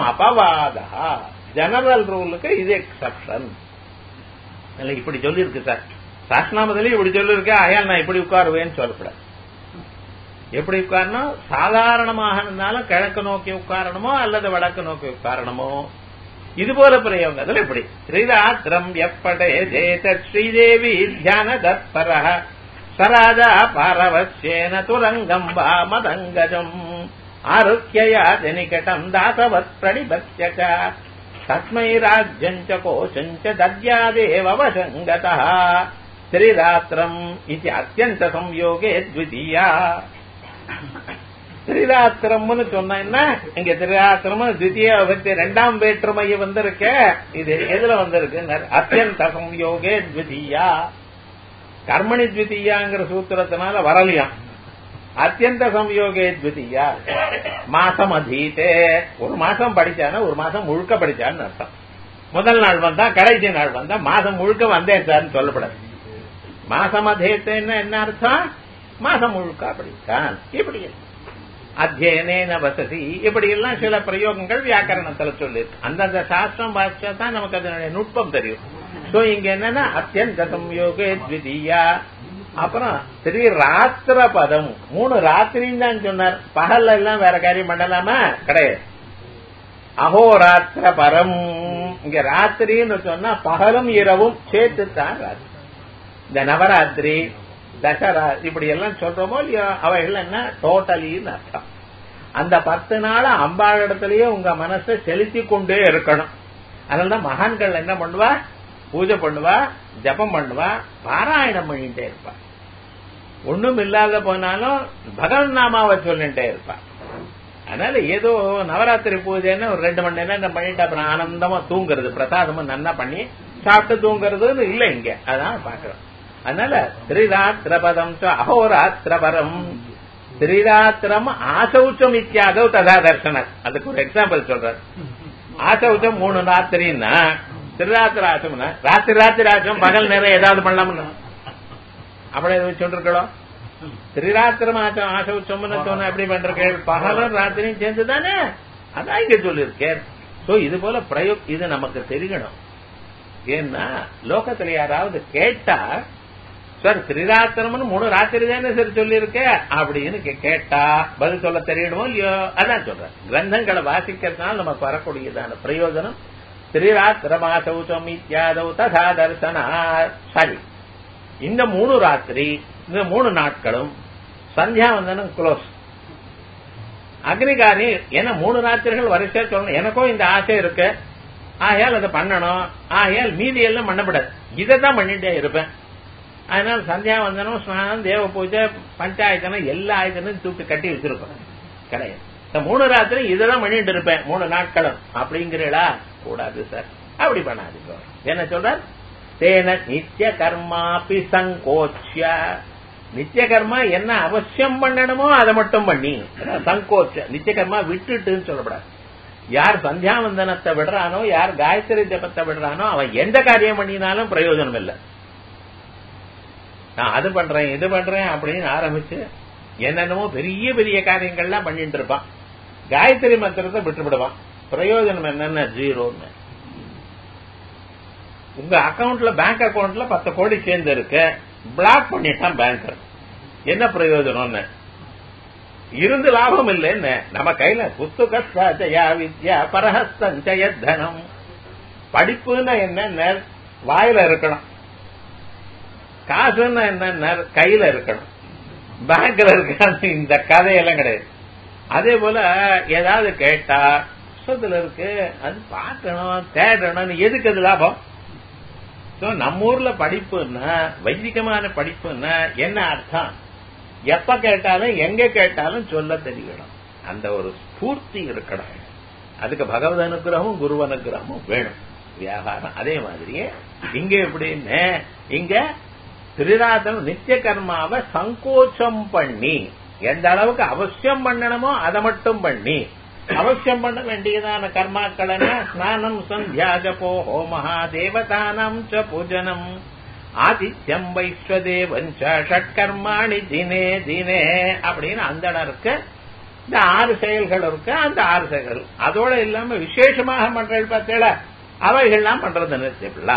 அபவாதா ஜெனரல் ரூலுக்கு இது எக்ஸப்ஷன் இப்படி சொல்லியிருக்கு சார் சாஸ்திரநாமத்திலேயே இப்படி சொல்லிருக்கேன் அயால் நான் இப்படி உட்காருவேன்னு சொல்லப்படாது எப்படி உட்காரணும் சாதாரணமாக இருந்தாலும் கிழக்கு நோக்கி உட்காரணுமோ அல்லது வடக்கு நோக்கி உட்காரணுமோ இது போல பிரயோகங்கள் இப்படி ஸ்ரீராத்திரம் எப்படே ஜேத ஸ்ரீதேவி தியான தத்பர சராஜா பாரவசேன துரங்கம் வா மதங்கஜம் ஆரோக்கியா ஜனிகடம் தாசவத் பிரணிபத்ய தஸ்மை ராஜ்யம் ச கோஷம் ச தத்யாதேவ வசங்கதः ஸ்ரீராத்திரம் இது அத்தியந்த சம்யோகே த்விதீயா திரிராத்திரம்னு சொன்னா இங்க திரிராத்திரம் தித்திய விபக்தி ரெண்டாம் வேற்றுமை வந்திருக்க இது எதுல வந்திருக்கு அத்தியந்த சம்யோகே த்விதீயா கர்மணி த்விதீயாங்கிற சூத்திரத்தினால வரலையாம் அத்தியந்த சம்யோகே த்விதீயா மாசம் அதீத்தே ஒரு மாசம் படிச்சானா ஒரு மாசம் முழுக்க படிச்சான்னு அர்த்தம் முதல் நாள் வந்தா கடைசி நாள் வந்தா மாசம் முழுக்க வந்தேன் சார்னு சொல்லப்படாது மாசம் அதேத்தேன்னு என்ன அர்த்தம் மாசம் முழுக்க படித்தான் இப்படி அத்தியனேன வசதி இப்படி எல்லாம் சில பிரயோகங்கள் வியாக்கரணத்துல சொல்லிருக்கு அந்தந்த சாஸ்திரம் வாசிச்சா தான் நமக்கு அதனுடைய நுட்பம் தெரியும் சோ இங்க என்னன்னா அத்தியந்த சம்யோகே த்விதீயா அப்புறம் திரு ராத்திர பதம் மூணு ராத்திரின்னு தான் சொன்னார் பகல்ல எல்லாம் வேற காரியம் பண்ணலாமா கிடையாது அகோராத்திர பரம் இங்க ராத்திரின்னு சொன்னா பகலும் இரவும் சேர்த்து தான் ராத்திரி இந்த நவராத்திரி தசரா இப்படி எல்லாம் சொல்றோமோ இல்லையோ அவைகள் என்ன டோட்டலின்னு அர்த்தம் அந்த பத்து நாள் அம்பாள் இடத்துலயே உங்க மனசை செலுத்தி கொண்டே இருக்கணும் அதனாலதான் மகான்கள் என்ன பண்ணுவா பூஜை பண்ணுவா ஜபம் பண்ணுவா பாராயணம் பண்ணிட்டே இருப்பா ஒண்ணும் இல்லாத போனாலும் பகவன் நாமாவை சொல்லிட்டே இருப்பா அதனால ஏதோ நவராத்திரி பூஜைன்னு ஒரு ரெண்டு மணி நேரம் பண்ணிட்டு அப்புறம் ஆனந்தமா தூங்குறது பிரசாதமும் நன்னா பண்ணி சாப்பிட்டு தூங்குறதுன்னு இல்லை இங்க அதான் பாக்குறோம் அதனால திரிராத்திரபதம் அகோராத்திரபரம் திரிராத்திரம் ஆசௌச்சம் இத்தியாதவ் ததா தர்சனர் அதுக்கு ஒரு எக்ஸாம்பிள் சொல்றாரு ஆசௌச்சம் மூணு ராத்திரின்னா திருராத்திர ஆசம்னா ராத்திரி ராத்திரி ஆசம் பகல் நேரம் ஏதாவது பண்ணலாம்னா அப்படி எதுவும் சொல்லிருக்கோம் திரிராத்திரம் ஆசம் ஆசௌச்சம்னு சொன்ன எப்படி பண்றீர்கள் பகலும் ராத்திரியும் சேர்ந்து தானே அதான் இங்க சொல்லியிருக்கேன் சோ இது போல பிரயோக் இது நமக்கு தெரியணும் ஏன்னா லோகத்துல யாராவது கேட்டா சார் திரிராத்திரம்னு மூணு ராத்திரி தானே சார் சொல்லியிருக்க அப்படின்னு கேட்டா பதில் சொல்ல தெரியணுமோ இல்லையோ அதான் சொல்றேன் கிரந்தங்களை வாசிக்கிறதுனால நமக்கு வரக்கூடியதான பிரயோஜனம் திரிராத்திரமாசௌச்சம் இத்தியாதவ் ததா தர்சனா சரி இந்த மூணு ராத்திரி இந்த மூணு நாட்களும் சந்தியாவந்தனம் க்ளோஸ் அக்னிகாரி ஏன்னா மூணு ராத்திரிகள் வரிசையா சொல்லணும் எனக்கும் இந்த ஆசை இருக்கு ஆகையால் அதை பண்ணணும் ஆகையால் மீதி எல்லாம் பண்ணப்படாது இதை தான் பண்ணிட்டே இருப்பேன் அதனால சந்தியாவந்தனம் ஸ்நானம் தேவ பூஜை பஞ்சாயத்தனம் எல்லா ஆயுதனும் தூக்கி கட்டி வச்சிருப்பேன் கிடையாது இந்த மூணு ராத்திரி இதெல்லாம் பண்ணிட்டு இருப்பேன் மூணு நாட்களும் அப்படிங்கிறீங்களா கூடாது சார் அப்படி பண்ணாதீங்க என்ன சொல்றார் தேன நித்திய கர்மாபி சங்கோச்சிய நித்திய கர்மா என்ன அவசியம் பண்ணணுமோ அதை மட்டும் பண்ணி சங்கோச்ச நித்திய கர்மா விட்டுட்டுன்னு சொல்லப்படாது யார் சந்தியாவந்தனத்தை விடுறானோ யார் காயத்ரி ஜபத்தை விடுறானோ அவன் எந்த காரியம் பண்ணினாலும் பிரயோஜனம் இல்லை நான் அது பண்றேன் இது பண்றேன் அப்படின்னு ஆரம்பிச்சு என்னென்னமோ பெரிய பெரிய காரியங்கள்லாம் பண்ணிட்டு இருப்பான் காயத்ரி மந்திரத்தை விட்டுவிடுவான் பிரயோஜனம் என்னன்னா ஜீரோன்னு உங்க அக்கவுண்ட்ல பேங்க் அக்கவுண்ட்ல பத்து கோடி சேர்ந்து இருக்கு பிளாக் பண்ணிட்டான் பேங்கர் என்ன பிரயோஜனம்னு இருந்து லாபம் இல்லைன்னு நம்ம கையில புஸ்துகஸ்தயா வித்யா பரஹஸ்தஞ்சய தனம் படிப்புன்னா என்ன வாயில இருக்கணும் காசுன்னா என்ன கையில இருக்கணும் பேங்க்ல இருக்காது இந்த கதையெல்லாம் கிடையாது அதே போல ஏதாவது கேட்டா புஸ்தகத்துல இருக்கு அது பார்க்கணும் தேடணும் எதுக்கு அது லாபம் நம்ம ஊர்ல படிப்புன்னா வைதிகமான படிப்புன்னா என்ன அர்த்தம் எப்ப கேட்டாலும் எங்க கேட்டாலும் சொல்ல தெரியணும் அந்த ஒரு ஸ்பூர்த்தி இருக்கணும் அதுக்கு பகவத் அனுகிரகமும் குரு அனுகிரகமும் வேணும் வியாபாரம் அதே மாதிரியே இங்க எப்படின்னு இங்க திரிராதனம் நித்திய கர்மாவை சங்கோச்சம் பண்ணி எந்த அளவுக்கு அவசியம் பண்ணணுமோ அதை மட்டும் பண்ணி அவசியம் பண்ண வேண்டியதான கர்மாக்கள் என்ன ஸ்நானம் சந்தியா ஜபோ ஹோமஹா தேவதானம் ச பூஜனம் ஆதித்யம் வைஸ்வதேவஞ்ச ஷட்கர்மாணி தினே தினே அப்படின்னு அந்த இடம் இருக்கு இந்த ஆறு செயல்கள் இருக்கு அந்த ஆறு செயல்கள் அதோட இல்லாம விசேஷமாக பண்றது பார்த்தேல அவைகள்லாம் பண்றது நிறுத்திவிடலாம்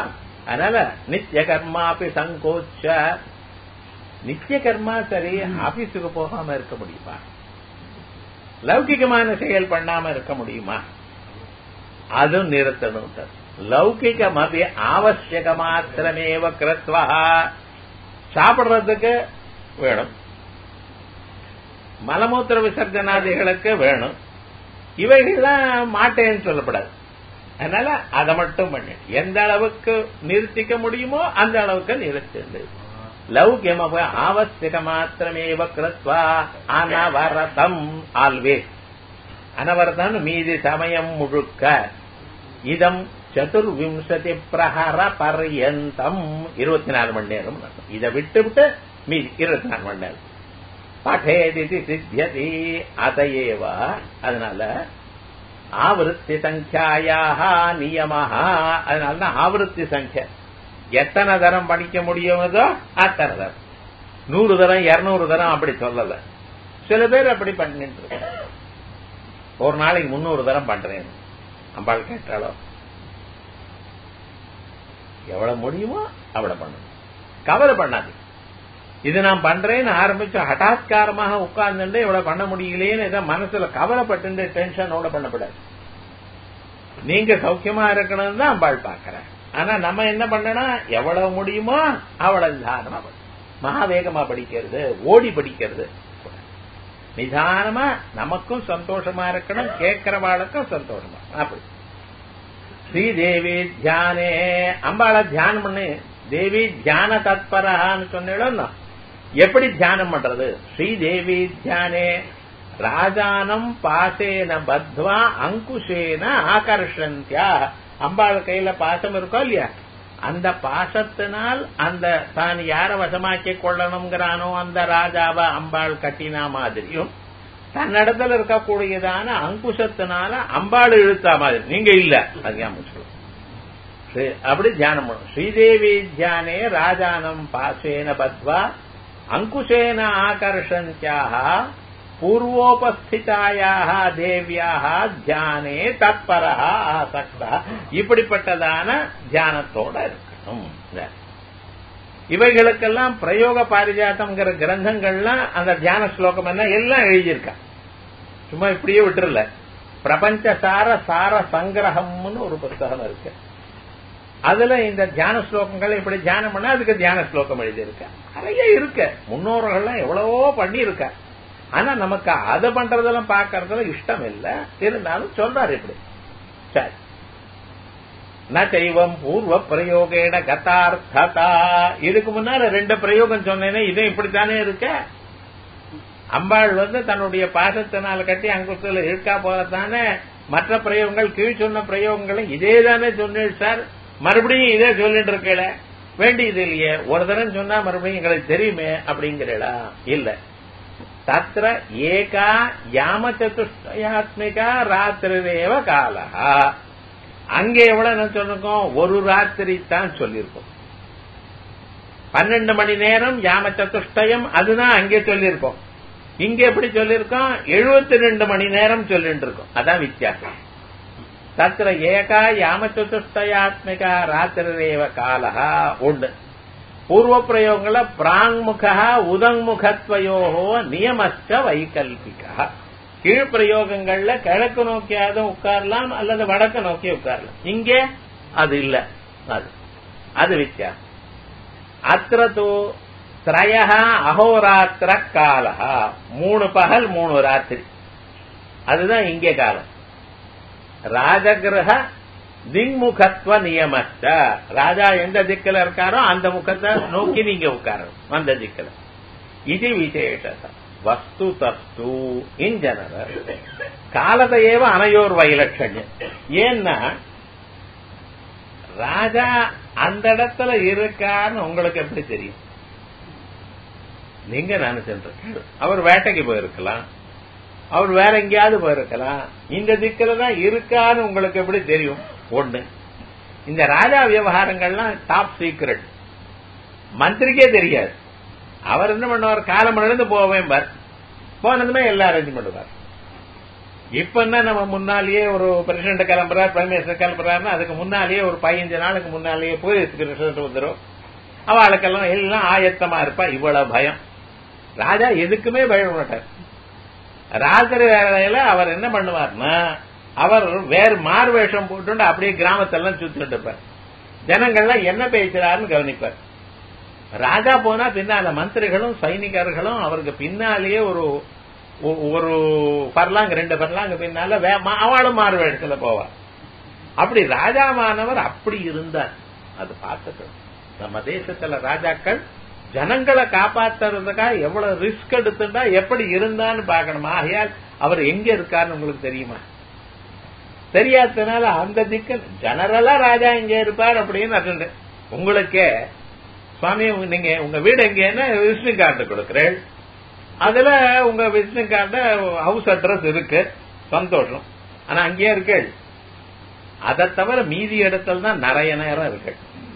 அதனால நித்திய கர்மாபி சங்கோச்ச நித்திய கர்மா சரி ஆபீஸுக்கு போகாம இருக்க முடியுமா லௌகிகமான செயல் பண்ணாம இருக்க முடியுமா அதுவும் நிறுத்தணும் லௌகிகமபி ஆவசியக மாத்திரமேவ கிருத்வா சாப்பிடுறதுக்கு வேணும் மலமூத்திர விசர்ஜனாதிகளுக்கு வேணும் இவைகள்லாம் மாட்டேன்னு சொல்லப்படாது அதனால அதை மட்டும் பண்ணு எந்த அளவுக்கு நிறுத்திக்க முடியுமோ அந்த அளவுக்கு நிறுத்திண்டு லௌகியமப ஆவசியக மாத்திரமேவ கிருத்வா அனவரதம் ஆல்வேஸ் அனவரதம் மீதி சமயம் முழுக்க இதம் சதுர்விம்சதி பிரஹர பர்யந்தம் இருபத்தி நாலு மணி நேரம் இதை விட்டு விட்டு மீதி இருபத்தி நாலு மணி நேரம் பठेति சித்தியதி அதையேவ அதனால ஆவருத்தி சங்கியாயாக நியமஹா அதனால ஆவருத்தி சங்கியா எத்தனை தரம் படிக்க முடியுமதோ அத்தனை தரம் நூறு தரம் இருநூறு தரம் அப்படி சொல்லல சில பேர் அப்படி பண்ணிட்டு ஒரு நாளைக்கு முன்னூறு தரம் பண்றேன் அம்பாள் கேட்டாலோ எவ்வளவு முடியுமோ அவ்வளவு பண்ணணும் கவலை பண்ணாது இது நான் பண்றேன்னு ஆரம்பிச்சு ஹட்டாத்காரமாக உட்கார்ந்துட்டு இவ்வளவு பண்ண முடியலையேன்னு ஏதோ மனசுல கவலைப்பட்டு டென்ஷனோட பண்ணப்படாது நீங்க சௌக்கியமா இருக்கணும் தான் அம்பாள் பாக்குறேன் ஆனா நம்ம என்ன பண்ணணும் எவ்வளவு முடியுமோ அவ்வளவு நிதானமா மகாவேகமா படிக்கிறது ஓடி படிக்கிறது நிதானமா நமக்கும் சந்தோஷமா இருக்கணும் கேட்கிறவாளுக்கும் சந்தோஷமா அப்படி ஸ்ரீதேவி தியானே அம்பாள தியானம் பண்ணு தேவி தியான தத்பரான்னு சொன்னேன் எப்படி தியானம் பண்றது ஸ்ரீதேவி தியானே ராஜானம் பாசேன பத்வா அங்குஷேன ஆகர்ஷந்தியா அம்பாள் கையில பாசம் இருக்கோ இல்லையா அந்த பாசத்தினால் அந்த தான் யார வசமாக்கி கொள்ளணுங்கிறானோ அந்த ராஜாவை அம்பாள் கட்டினா மாதிரியும் தன்னிடத்துல இருக்கக்கூடியதான அங்குஷத்தினால அம்பாள் இழுத்தா மாதிரி நீங்க இல்ல அது அப்படி தியானம் பண்ணும் ஸ்ரீதேவி தியானே ராஜானம் பாசேன பத்வா அங்குஷேன ஆகர்ஷந்தியாக பூர்வோபஸ்திதாயாக தேவியாக தியானே தத்பரா ஆசக்தா இப்படிப்பட்டதான தியானத்தோட இருக்கணும் இவைகளுக்கெல்லாம் பிரயோக பாரிஜாத்தம்ங்கிற கிரந்தங்கள்லாம் அந்த தியான ஸ்லோகம் என்ன எல்லாம் எழுதியிருக்கா சும்மா இப்படியே விட்டுறல பிரபஞ்ச சார சார சங்கிரகம்னு ஒரு புத்தகம் இருக்கு அதுல இந்த தியான ஸ்லோகங்கள் இப்படி தியானம் பண்ணா அதுக்கு தியான ஸ்லோகம் எழுதியிருக்க நிறைய இருக்கு முன்னோர்கள்லாம் எவ்வளவோ பண்ணி இருக்க ஆனா நமக்கு அதை பண்றதெல்லாம் பாக்கறதுல இஷ்டம் இல்ல இருந்தாலும் சொல்றாரு இப்படி சரி நைவம் பூர்வ பிரயோகேட கதார்த்ததா இதுக்கு முன்னால ரெண்டு பிரயோகம் சொன்னேனே இது இப்படித்தானே இருக்க அம்பாள் வந்து தன்னுடைய பாசத்தினால கட்டி அங்குத்துல இருக்கா போலத்தானே மற்ற பிரயோகங்கள் கீழ் சொன்ன பிரயோகங்களும் இதே தானே சொன்னேன் சார் மறுபடியும் இதே சொல்லிட்டு இருக்கல வேண்டியது இல்லையே ஒரு தரம் சொன்னா மறுபடியும் எங்களுக்கு தெரியுமே அப்படிங்கிறடா இல்ல தத்திர ஏகா யாம சதுஷ்டயாத்மிகா ராத்திரிதேவ காலஹா அங்கே எவ்வளவு சொல்லிருக்கோம் ஒரு ராத்திரி தான் சொல்லியிருக்கோம் பன்னெண்டு மணி நேரம் யாம சதுஷ்டயம் அதுதான் அங்கே சொல்லியிருக்கோம் இங்க எப்படி சொல்லியிருக்கோம் எழுபத்தி ரெண்டு மணி நேரம் சொல்லிட்டு இருக்கோம் அதான் வித்தியாசம் தத்திர ஏகா யாம சதுஷ்டயாத்மிகா ராத்திரிதேவ காலஹா ஒன்று பூர்வ பிரயோகங்கள பிராங்முகா உதங்முகத்வயோ நியமஸ்ட வைகல்பிகா கீழ் பிரயோகங்கள்ல கிழக்கு நோக்கியாவது உட்காரலாம் அல்லது வடக்கு நோக்கி உட்காரலாம் இங்கே அது இல்ல அது அது வித்தியாசம் அத்திர தூ திரய அகோராத்திர காலஹா மூணு பகல் மூணு ராத்திரி அதுதான் இங்கே காலம் ராஜகிரக திங்முகத்துவ நியமத்த ராஜா எந்த திக்கில இருக்காரோ அந்த முகத்தை நோக்கி நீங்க உட்காரணும் அந்த திக்கில இது விசேஷம் வஸ்து தஸ்து இன் ஜெனரல் காலத்தையேவ அனையோர் வைலட்சண்யம் ஏன்னா ராஜா அந்த இடத்துல இருக்கான்னு உங்களுக்கு எப்படி தெரியும் நீங்க நினைச்சிட்டு அவர் வேட்டைக்கு போயிருக்கலாம் அவர் வேற எங்கேயாவது போயிருக்கலாம் இந்த திக்கில தான் இருக்கான்னு உங்களுக்கு எப்படி தெரியும் ஒண்ணு இந்த ராஜா விவகாரங்கள்லாம் டாப் சீக்ரெட் மந்திரிக்கே தெரியாது அவர் என்ன பண்ணுவார் காலம் இருந்து போவேன் பார் போனதுமே எல்லாம் அரேஞ்ச் பண்ணுவார் இப்ப என்ன நம்ம முன்னாலேயே ஒரு பிரசிடண்ட் கிளம்புறாரு பிரைம் மினிஸ்டர் கிளம்புறாருன்னா அதுக்கு முன்னாலேயே ஒரு பதினஞ்சு நாளுக்கு முன்னாலேயே போய் ரிசல்ட் வந்துடும் அவளுக்கெல்லாம் எல்லாம் ஆயத்தமா இருப்பா இவ்வளவு பயம் ராஜா எதுக்குமே பயப்பட மாட்டார் ராத்திரி வேலையில அவர் என்ன பண்ணுவார்னா அவர் வேறு மாறு வேஷம் போட்டு அப்படியே கிராமத்தெல்லாம் சுத்திட்டு இருப்பார் ஜனங்கள்லாம் என்ன பேசுறாருன்னு கவனிப்பார் ராஜா போனா பின்னால மந்திரிகளும் சைனிகர்களும் அவருக்கு பின்னாலேயே ஒரு ஒரு பர்லாங்க ரெண்டு பர்லாங்க பின்னால அவளும் மாறு வேஷத்துல போவார் அப்படி ராஜாவானவர் அப்படி இருந்தார் அது பார்த்துக்கணும் நம்ம தேசத்துல ராஜாக்கள் ஜனங்களை காப்பாத்துறதுக்காக எவ்வளவு ரிஸ்க் எடுத்துட்டா எப்படி இருந்தான்னு பாக்கணுமா ஆகையால் அவர் எங்க இருக்காருன்னு உங்களுக்கு தெரியுமா தெரியாததுனால அந்த திக்கு ஜெனரலா ராஜா இங்க இருப்பார் அப்படின்னு உங்களுக்கே சுவாமி நீங்க உங்க வீடு எங்கன்னு விசிட்டிங் கார்டு கொடுக்குறேன் அதுல உங்க விசிட்டிங் கார்டு ஹவுஸ் அட்ரஸ் இருக்கு சந்தோஷம் ஆனா அங்கேயே இருக்கு அதை தவிர மீதி இடத்துல தான் நிறைய நேரம் இருக்கு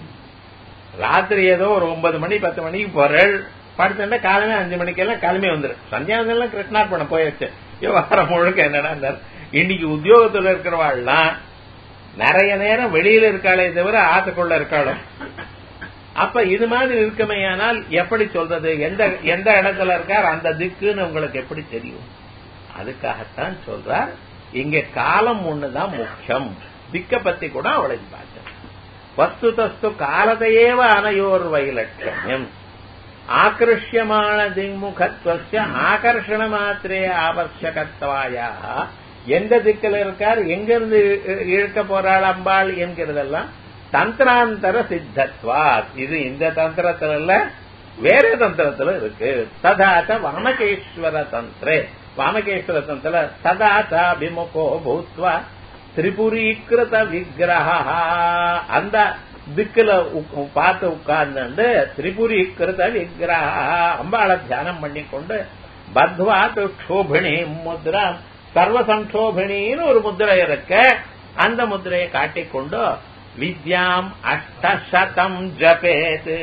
ராத்திரி ஏதோ ஒரு ஒன்பது மணி பத்து மணிக்கு போறேள் படுத்துட்டா காலமே அஞ்சு மணிக்கெல்லாம் கிளம்பி வந்துரு சந்தியாவதெல்லாம் கிருஷ்ணார்பணம் போயாச்சு விவகாரம் முழுக்க என்னடா இன்னைக்கு உத்தியோகத்துல இருக்கிறவாள்லாம் நிறைய நேரம் வெளியில இருக்காளே தவிர ஆத்துக்குள்ள இருக்காளோ அப்ப இது மாதிரி இருக்குமையானால் எப்படி சொல்றது எந்த எந்த இடத்துல இருக்கார் அந்த திக்குன்னு உங்களுக்கு எப்படி தெரியும் அதுக்காகத்தான் சொல்றார் இங்க காலம் ஒண்ணுதான் முக்கியம் திக்க பத்தி கூட அவளுக்கு பார்த்தேன் வஸ்து தஸ்து காலத்தையேவ அனையோர் வைலட்சண்யம் ஆக்கிருஷ்யமான திங்முகத்வசிய ஆகர்ஷண மாத்திரே ஆவர்ஷகத்வாயா எந்த திக்கில் இருக்கார் எங்கிருந்து இழுக்க போறாள் அம்பாள் என்கிறதெல்லாம் தந்திராந்தர சித்தத்வா இது இந்த தந்திரத்துல இல்ல வேற தந்திரத்துல இருக்கு ததாச்ச வாமகேஸ்வர தந்திரே வாமகேஸ்வர தந்திர ததாச்ச அபிமுகோ பூத்வா திரிபுரீகிருத விக்கிரக அந்த திக்குல பார்த்து உட்கார்ந்து திரிபுரீகிருத விக்கிரக அம்பாளை தியானம் பண்ணி கொண்டு பத்வா க்ஷோபிணி முத்ரா சர்வசம்சோபிணின்னு ஒரு முத்திரை இருக்க அந்த முத்திரையை காட்டிக்கொண்டு வித்யாம் அஷ்டசதம் ஜபேத்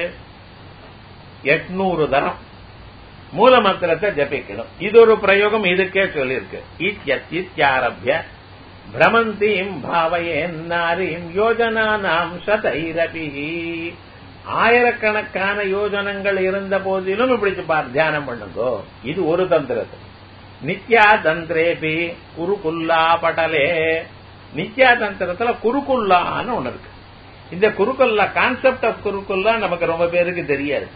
எட்நூறு தரம் மூல மந்திரத்தை ஜபிக்கணும் இது ஒரு பிரயோகம் இதுக்கே சொல்லியிருக்கு இத்தியாரபிய பிரமந்தீம் பாவையேன் நாரீம் யோஜனா நாம் சதைரபி ஆயிரக்கணக்கான யோஜனங்கள் இருந்த போதிலும் இப்படி தியானம் பண்ணுங்கோ இது ஒரு தந்திரத்தை நித்யா தந்திரேபி குருகுல்லா படலே நித்யா தந்திரத்துல குருகுல்லான்னு ஒண்ணு இருக்கு இந்த குருகுல்லா கான்செப்ட் ஆஃப் குருகுல்லா நமக்கு ரொம்ப பேருக்கு தெரியாது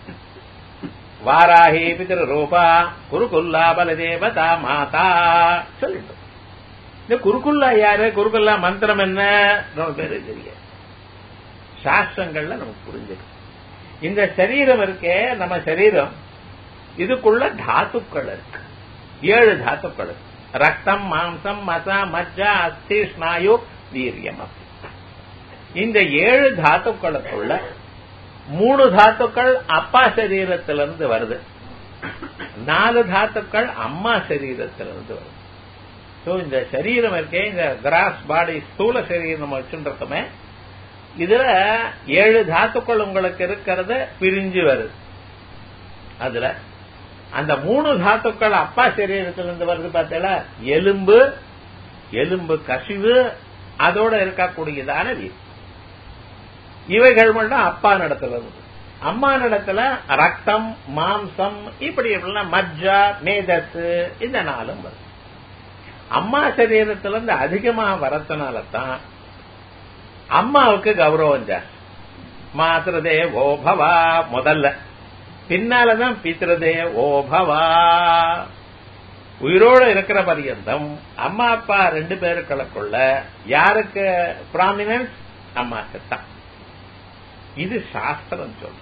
வாராஹி பிதிரு ரூபா குருகுல்லா பலதேவதா மாதா சொல்லிட்டு இந்த குருகுல்லா யாரு குருகுல்லா மந்திரம் என்ன ரொம்ப பேருக்கு தெரியாது சாஸ்திரங்கள்ல நமக்கு புரிஞ்சிருக்கு இந்த சரீரம் இருக்கே நம்ம சரீரம் இதுக்குள்ள தாத்துக்கள் இருக்கு ஏழு தாத்துக்கள் ரத்தம் மாம்சம் மச மஜ்ஜா அஸ்தி ஸ்நாயு வீரியம் இந்த ஏழு தாத்துக்களுக்குள்ள மூணு தாத்துக்கள் அப்பா சரீரத்திலிருந்து வருது நாலு தாத்துக்கள் அம்மா சரீரத்திலிருந்து வருது சோ இந்த சரீரம் இருக்கே இந்த கிராஸ் பாடி ஸ்தூல சரீரம் நம்ம வச்சுருக்கோமே இதுல ஏழு தாத்துக்கள் உங்களுக்கு இருக்கிறது பிரிஞ்சு வருது அதுல அந்த மூணு தாத்துக்கள் அப்பா சரீரத்திலிருந்து வருது பார்த்தல எலும்பு எலும்பு கசிவு அதோட இருக்கக்கூடியதான வீர் இவைகள் மட்டும் அப்பா நடத்துல இருந்து அம்மா நடத்துல ரத்தம் மாம்சம் இப்படி எப்படிலாம் மஜ்ஜா மேதத்து இந்த நாளும் வருது அம்மா சரீரத்திலிருந்து அதிகமா வரத்தினால தான் அம்மாவுக்கு கௌரவம் ஜாஸ்தி மாத்திரதே ஓபவா முதல்ல பின்னாலதான் பித்திரதே ஓபவா உயிரோடு இருக்கிற பரியந்தம் அம்மா அப்பா ரெண்டு பேருக்களுக்குள்ள யாருக்கு ப்ராமினன்ஸ் அம்மாக்கு தான் இது சாஸ்திரம் சொல்லும்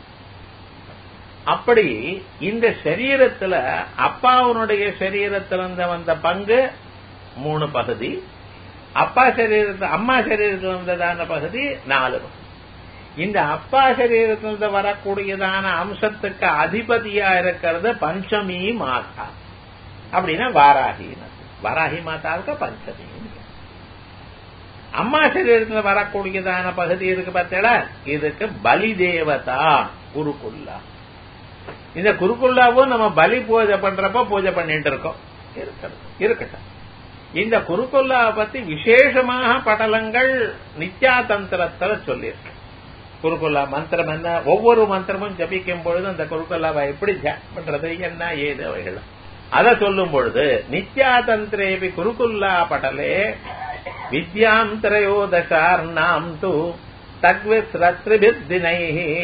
அப்படி இந்த சரீரத்துல அப்பாவுனுடைய சரீரத்திலிருந்து வந்த பங்கு மூணு பகுதி அப்பா சரீரத்தில் அம்மா சரீரத்தில் வந்ததான பகுதி நாலு பகுதி இந்த அப்பா சரீரத்திலிருந்து வரக்கூடியதான அம்சத்துக்கு அதிபதியா இருக்கிறது பஞ்சமி மாதா அப்படின்னா வாராகி வாராகி மாதாவுக்கு பஞ்சமி அம்மா சரீரத்துல வரக்கூடியதான பகுதி இருக்கு பார்த்தீங்களா இதுக்கு பலி தேவதா குருக்குல்லா இந்த குருக்குல்லாவும் நம்ம பலி பூஜை பண்றப்ப பூஜை பண்ணிட்டு இருக்கோம் இருக்கட்டும் இருக்கட்டும் இந்த குருகுல்லாவை பத்தி விசேஷமாக படலங்கள் நித்யாதந்திரத்துல சொல்லியிருக்கு குருகுல்லா மந்திரம் என்ன ஒவ்வொரு மந்திரமும் ஜபிக்கும் பொழுது அந்த குருகுல்லாவை எப்படி ஜப் பண்றது என்ன ஏது அவைகள் அதை சொல்லும் பொழுது நித்யாதந்திரேபி குருகுல்லா படலே வித்யாம் திரையோதசார்ணாம் து தக்விஸ்ரத்ரிபித்தினை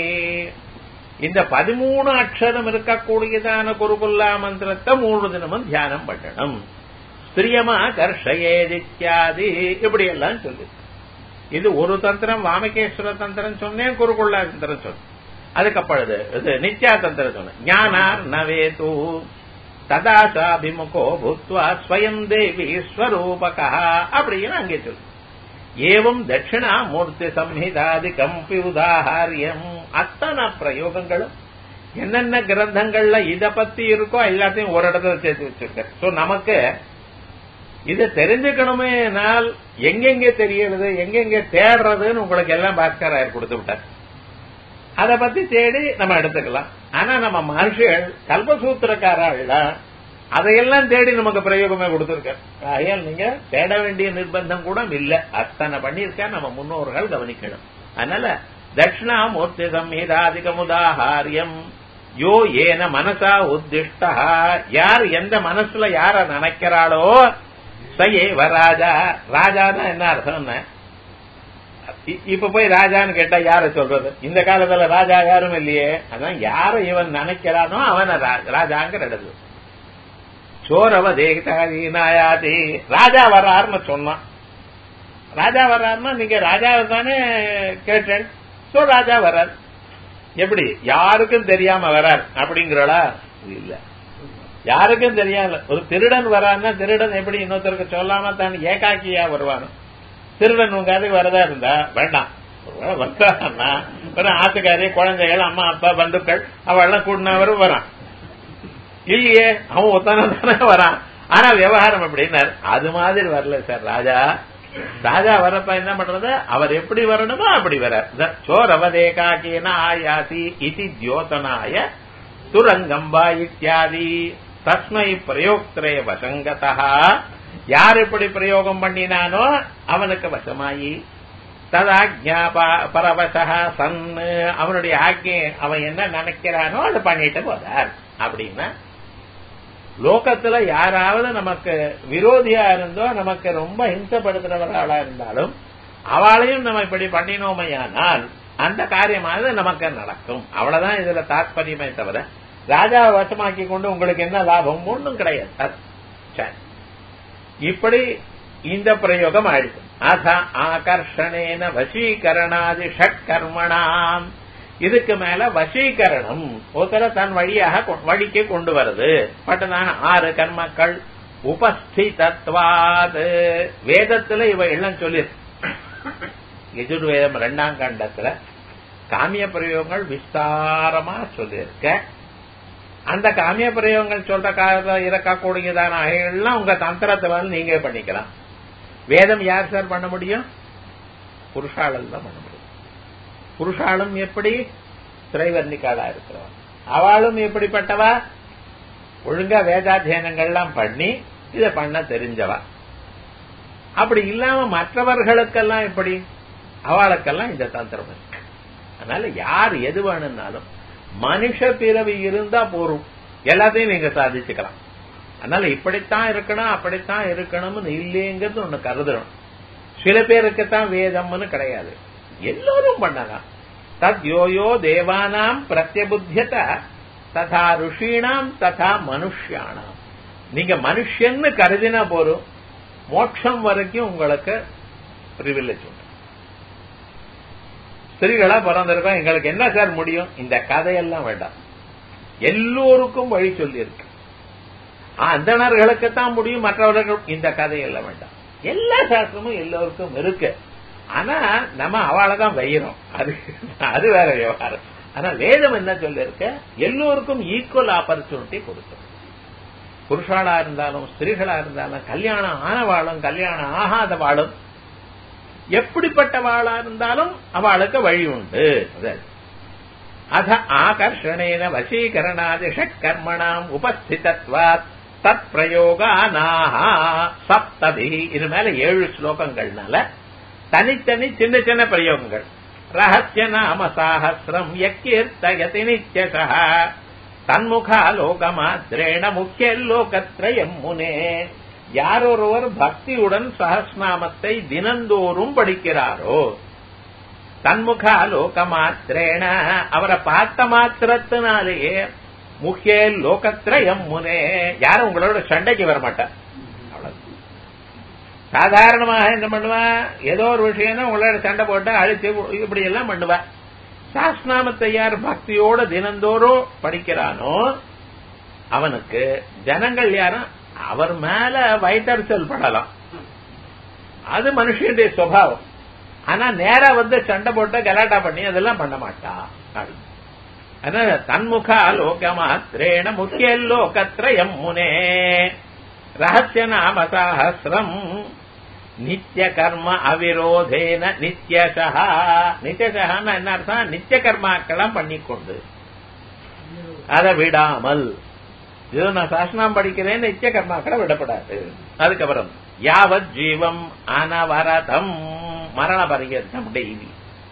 இந்த பதிமூணு அக்ஷரம் இருக்கக்கூடியதான குருகுல்லா மந்திரத்தை மூணு தினமும் தியானம் பண்ணணும் ஸ்திரியமா கர்ஷயேதித்யாதி இப்படி எல்லாம் சொல்லு இது ஒரு தந்திரம் வாமகேஸ்வர தந்திரம் சொன்னேன் குருகுல்லா தந்திரம் சொன்னேன் அதுக்கப்பொழுது இது நித்யா தந்திரம் சொன்னேன் ஞானார் நவேது ததாசாபிமுகோ பூத்வா ஸ்வயம் தேவி ஸ்வரூபகா அப்படின்னு அங்கே சொல்லு ஏவம் தட்சிணா மூர்த்தி சம்ஹிதாதி கம்பி உதாகாரியம் அத்தனை பிரயோகங்களும் என்னென்ன கிரந்தங்கள்ல இத பத்தி இருக்கோ எல்லாத்தையும் ஒரு இடத்துல சேர்த்து வச்சிருக்க சோ நமக்கு இதை தெரிஞ்சுக்கணுமேனால் எங்கெங்க தெரியறது எங்கெங்க தேடுறதுன்னு உங்களுக்கு எல்லாம் பாஸ்கராயர் கொடுத்து விட்டார் அதை பத்தி தேடி நம்ம எடுத்துக்கலாம் ஆனா நம்ம மகர்ஷிகள் கல்பசூத்திரக்காரர்கள் அதையெல்லாம் தேடி நமக்கு பிரயோகமே கொடுத்திருக்கார் ஆகையால் நீங்க தேட வேண்டிய நிர்பந்தம் கூட இல்ல அத்தனை பண்ணியிருக்கா நம்ம முன்னோர்கள் கவனிக்கணும் அதனால தட்சிணாமூர்த்தி சம்ஹிதாதிகமுதாகாரியம் யோ ஏன மனசா உத்திஷ்டா யார் எந்த மனசுல யார நினைக்கிறாளோ சயேவ ராஜா ராஜானா என்ன அர்த்தம் இப்ப போய் ராஜான்னு கேட்டா யார சொல்றது இந்த காலத்துல ராஜா யாரும் இல்லையே அதான் யார இவன் நினைக்கிறானோ அவன ராஜாங்கிற இடது சோரவ தேகதாதி ராஜா வர்றாருன்னு சொன்னான் ராஜா வர்றாருன்னா நீங்க ராஜாவை தானே கேட்டேன் சோ ராஜா வர்றார் எப்படி யாருக்கும் தெரியாம வரார் அப்படிங்கிறளா இல்ல யாருக்கும் தெரியாத ஒரு திருடன் வரான்னா திருடன் எப்படி இன்னொருத்தருக்கு சொல்லாம தான் ஏகாக்கியா வருவானோ திருடன் உங்க அதுக்கு வரதா இருந்தா வேண்டாம் வந்தான்னா ஒரு ஆத்துக்காரி குழந்தைகள் அம்மா அப்பா பந்துக்கள் அவெல்லாம் கூடினவரும் வரான் இல்லையே அவன் ஒத்தான தானே வரான் ஆனா விவகாரம் எப்படின்னாரு அது மாதிரி வரல சார் ராஜா ராஜா வரப்ப என்ன பண்றது அவர் எப்படி வரணுமோ அப்படி வர சோரவதேகாக்கேன ஆயாசி இது தியோதனாய துரங்கம்பா இத்தியாதி தஸ்மை பிரயோக்திரே வசங்கதா யார் எப்படி பிரயோகம் பண்ணினானோ அவனுக்கு வசமாயி ததாஜ்ஞா பரவசா சன் அவனுடைய ஆக்ஞை அவன் என்ன நினைக்கிறானோ அது பண்ணிட்டு போதார் அப்படின்னா லோகத்துல யாராவது நமக்கு விரோதியா இருந்தோ நமக்கு ரொம்ப ஹிம்சப்படுத்துறவர்களா இருந்தாலும் அவளையும் நம்ம இப்படி பண்ணினோமையானால் அந்த காரியமானது நமக்கு நடக்கும் அவ்வளவுதான் இதுல தாற்பயமே தவிர ராஜாவை வசமாக்கி கொண்டு உங்களுக்கு என்ன லாபம் ஒன்றும் கிடையாது சரி இப்படி இந்த பிரயோகம் ஆயிடுச்சு அத ஆகர்ஷணேன வசீகரணாதி ஷட்கர்மணாம் இதுக்கு மேல வசீகரணம் ஒருத்தர தன் வழியாக வழிக்கு கொண்டு வருது பட்டதான ஆறு கர்மக்கள் உபஸ்திதத்வாது வேதத்துல இவ எல்லாம் சொல்லிருக்கு எஜுர்வேதம் ரெண்டாம் கண்டத்துல காமிய பிரயோகங்கள் விஸ்தாரமா சொல்லியிருக்க அந்த காமிய பிரயோகங்கள் சொல்ற காலத்துல இருக்கக்கூடியதான எல்லாம் உங்க தந்திரத்தை வந்து நீங்க பண்ணிக்கலாம் வேதம் யார் சார் பண்ண முடியும் புருஷாளல் தான் பண்ண முடியும் புருஷாலும் எப்படி திரைவர்ணிக்காளா இருக்கிறவன் அவளும் எப்படிப்பட்டவா ஒழுங்கா வேதாத்தியனங்கள்லாம் பண்ணி இதை பண்ண தெரிஞ்சவா அப்படி இல்லாம மற்றவர்களுக்கெல்லாம் எப்படி அவளுக்கெல்லாம் இந்த தந்திரம் இருக்கு அதனால யார் எது வேணும்னாலும் மனுஷ பிறவி இருந்தா போரும் எல்லாத்தையும் நீங்க சாதிச்சுக்கலாம் அதனால இப்படித்தான் இருக்கணும் அப்படித்தான் இருக்கணும்னு இல்லைங்கிறது ஒண்ணு கருதணும் சில பேருக்குத்தான் வேதம்னு கிடையாது எல்லோரும் பண்ணலாம் தத் யோயோ தேவானாம் பிரத்யபுத்தியத ததா ருஷீணாம் ததா மனுஷியானாம் நீங்க மனுஷன்னு கருதினா போரும் மோட்சம் வரைக்கும் உங்களுக்கு பிரிவிலேஜ் உண்டு ஸ்திரீகளா பிறந்திருக்கோம் எங்களுக்கு என்ன சார் முடியும் இந்த கதையெல்லாம் வேண்டாம் எல்லோருக்கும் வழி சொல்லி இருக்கு அந்தணர்களுக்குத்தான் முடியும் மற்றவர்கள் இந்த கதையெல்லாம் வேண்டாம் எல்லா சாஸ்திரமும் எல்லோருக்கும் இருக்கு ஆனா நம்ம அவளை தான் வையிறோம் அது அது வேற விவகாரம் ஆனா வேதம் என்ன சொல்லிருக்க எல்லோருக்கும் ஈக்குவல் ஆப்பர்ச்சுனிட்டி கொடுக்கும் புருஷாளா இருந்தாலும் ஸ்திரீகளா இருந்தாலும் கல்யாணம் ஆனவாளும் கல்யாணம் ஆகாத வாழும் எப்படிப்பட்ட வாழா இருந்தாலும் அவளுக்கு வழி உண்டு அத ஆகர்ஷணேன வசீகரணாதி ஷட்கர்மணாம் உபஸ்திதத்வாத் தத் பிரயோகானாக சப்ததி இது மேல ஏழு ஸ்லோகங்கள்னால தனித்தனி சின்ன சின்ன பிரயோகங்கள் ரகசிய நாம சாஹசிரம் யக்கீர்த்தயதி நித்யசா தன்முகாலோகமாத்திரேண முக்கிய லோகத்ரயம் முனே யாரொருவர் பக்தியுடன் சஹஸ்நாமத்தை தினந்தோறும் படிக்கிறாரோ தன்முகாலோகமாத்திரேண அவரை பார்த்த மாத்திரத்தினாலேயே முக்கிய லோகத்ரயம் முனே யாரும் உங்களோட சண்டைக்கு வர மாட்டார் சாதாரணமாக என்ன பண்ணுவா ஏதோ ஒரு விஷயம் உங்களோட சண்டை போட்டு அழிச்சு இப்படி எல்லாம் பண்ணுவா சாஸ்நாமத்தை யார் பக்தியோட தினந்தோறும் படிக்கிறானோ அவனுக்கு ஜனங்கள் யாரும் அவர் மேல வயிற்றறிச்சல் படலாம் அது மனுஷனுடைய சுவாவம் ஆனா நேரா வந்து சண்டை போட்டு கலாட்டா பண்ணி அதெல்லாம் பண்ண மாட்டா அதனால தன்முக லோகமாத்திரேண முக்கிய லோகத்ரயம் முனே ரகசிய நாம சாஹசிரம் நித்திய கர்ம அவிரோதேன நித்தியசா நித்தியசகான்னு என்ன அர்த்தம் நித்திய கர்மாக்கெல்லாம் பண்ணிக்கொண்டு அதை விடாமல் இது நான் சாசனம் படிக்கிறேன் நித்திய கர்மாக்களை விடப்படாது அதுக்கப்புறம் யாவத் ஜீவம் அனவரதம் மரண பரிகர்த்தம் டெய்லி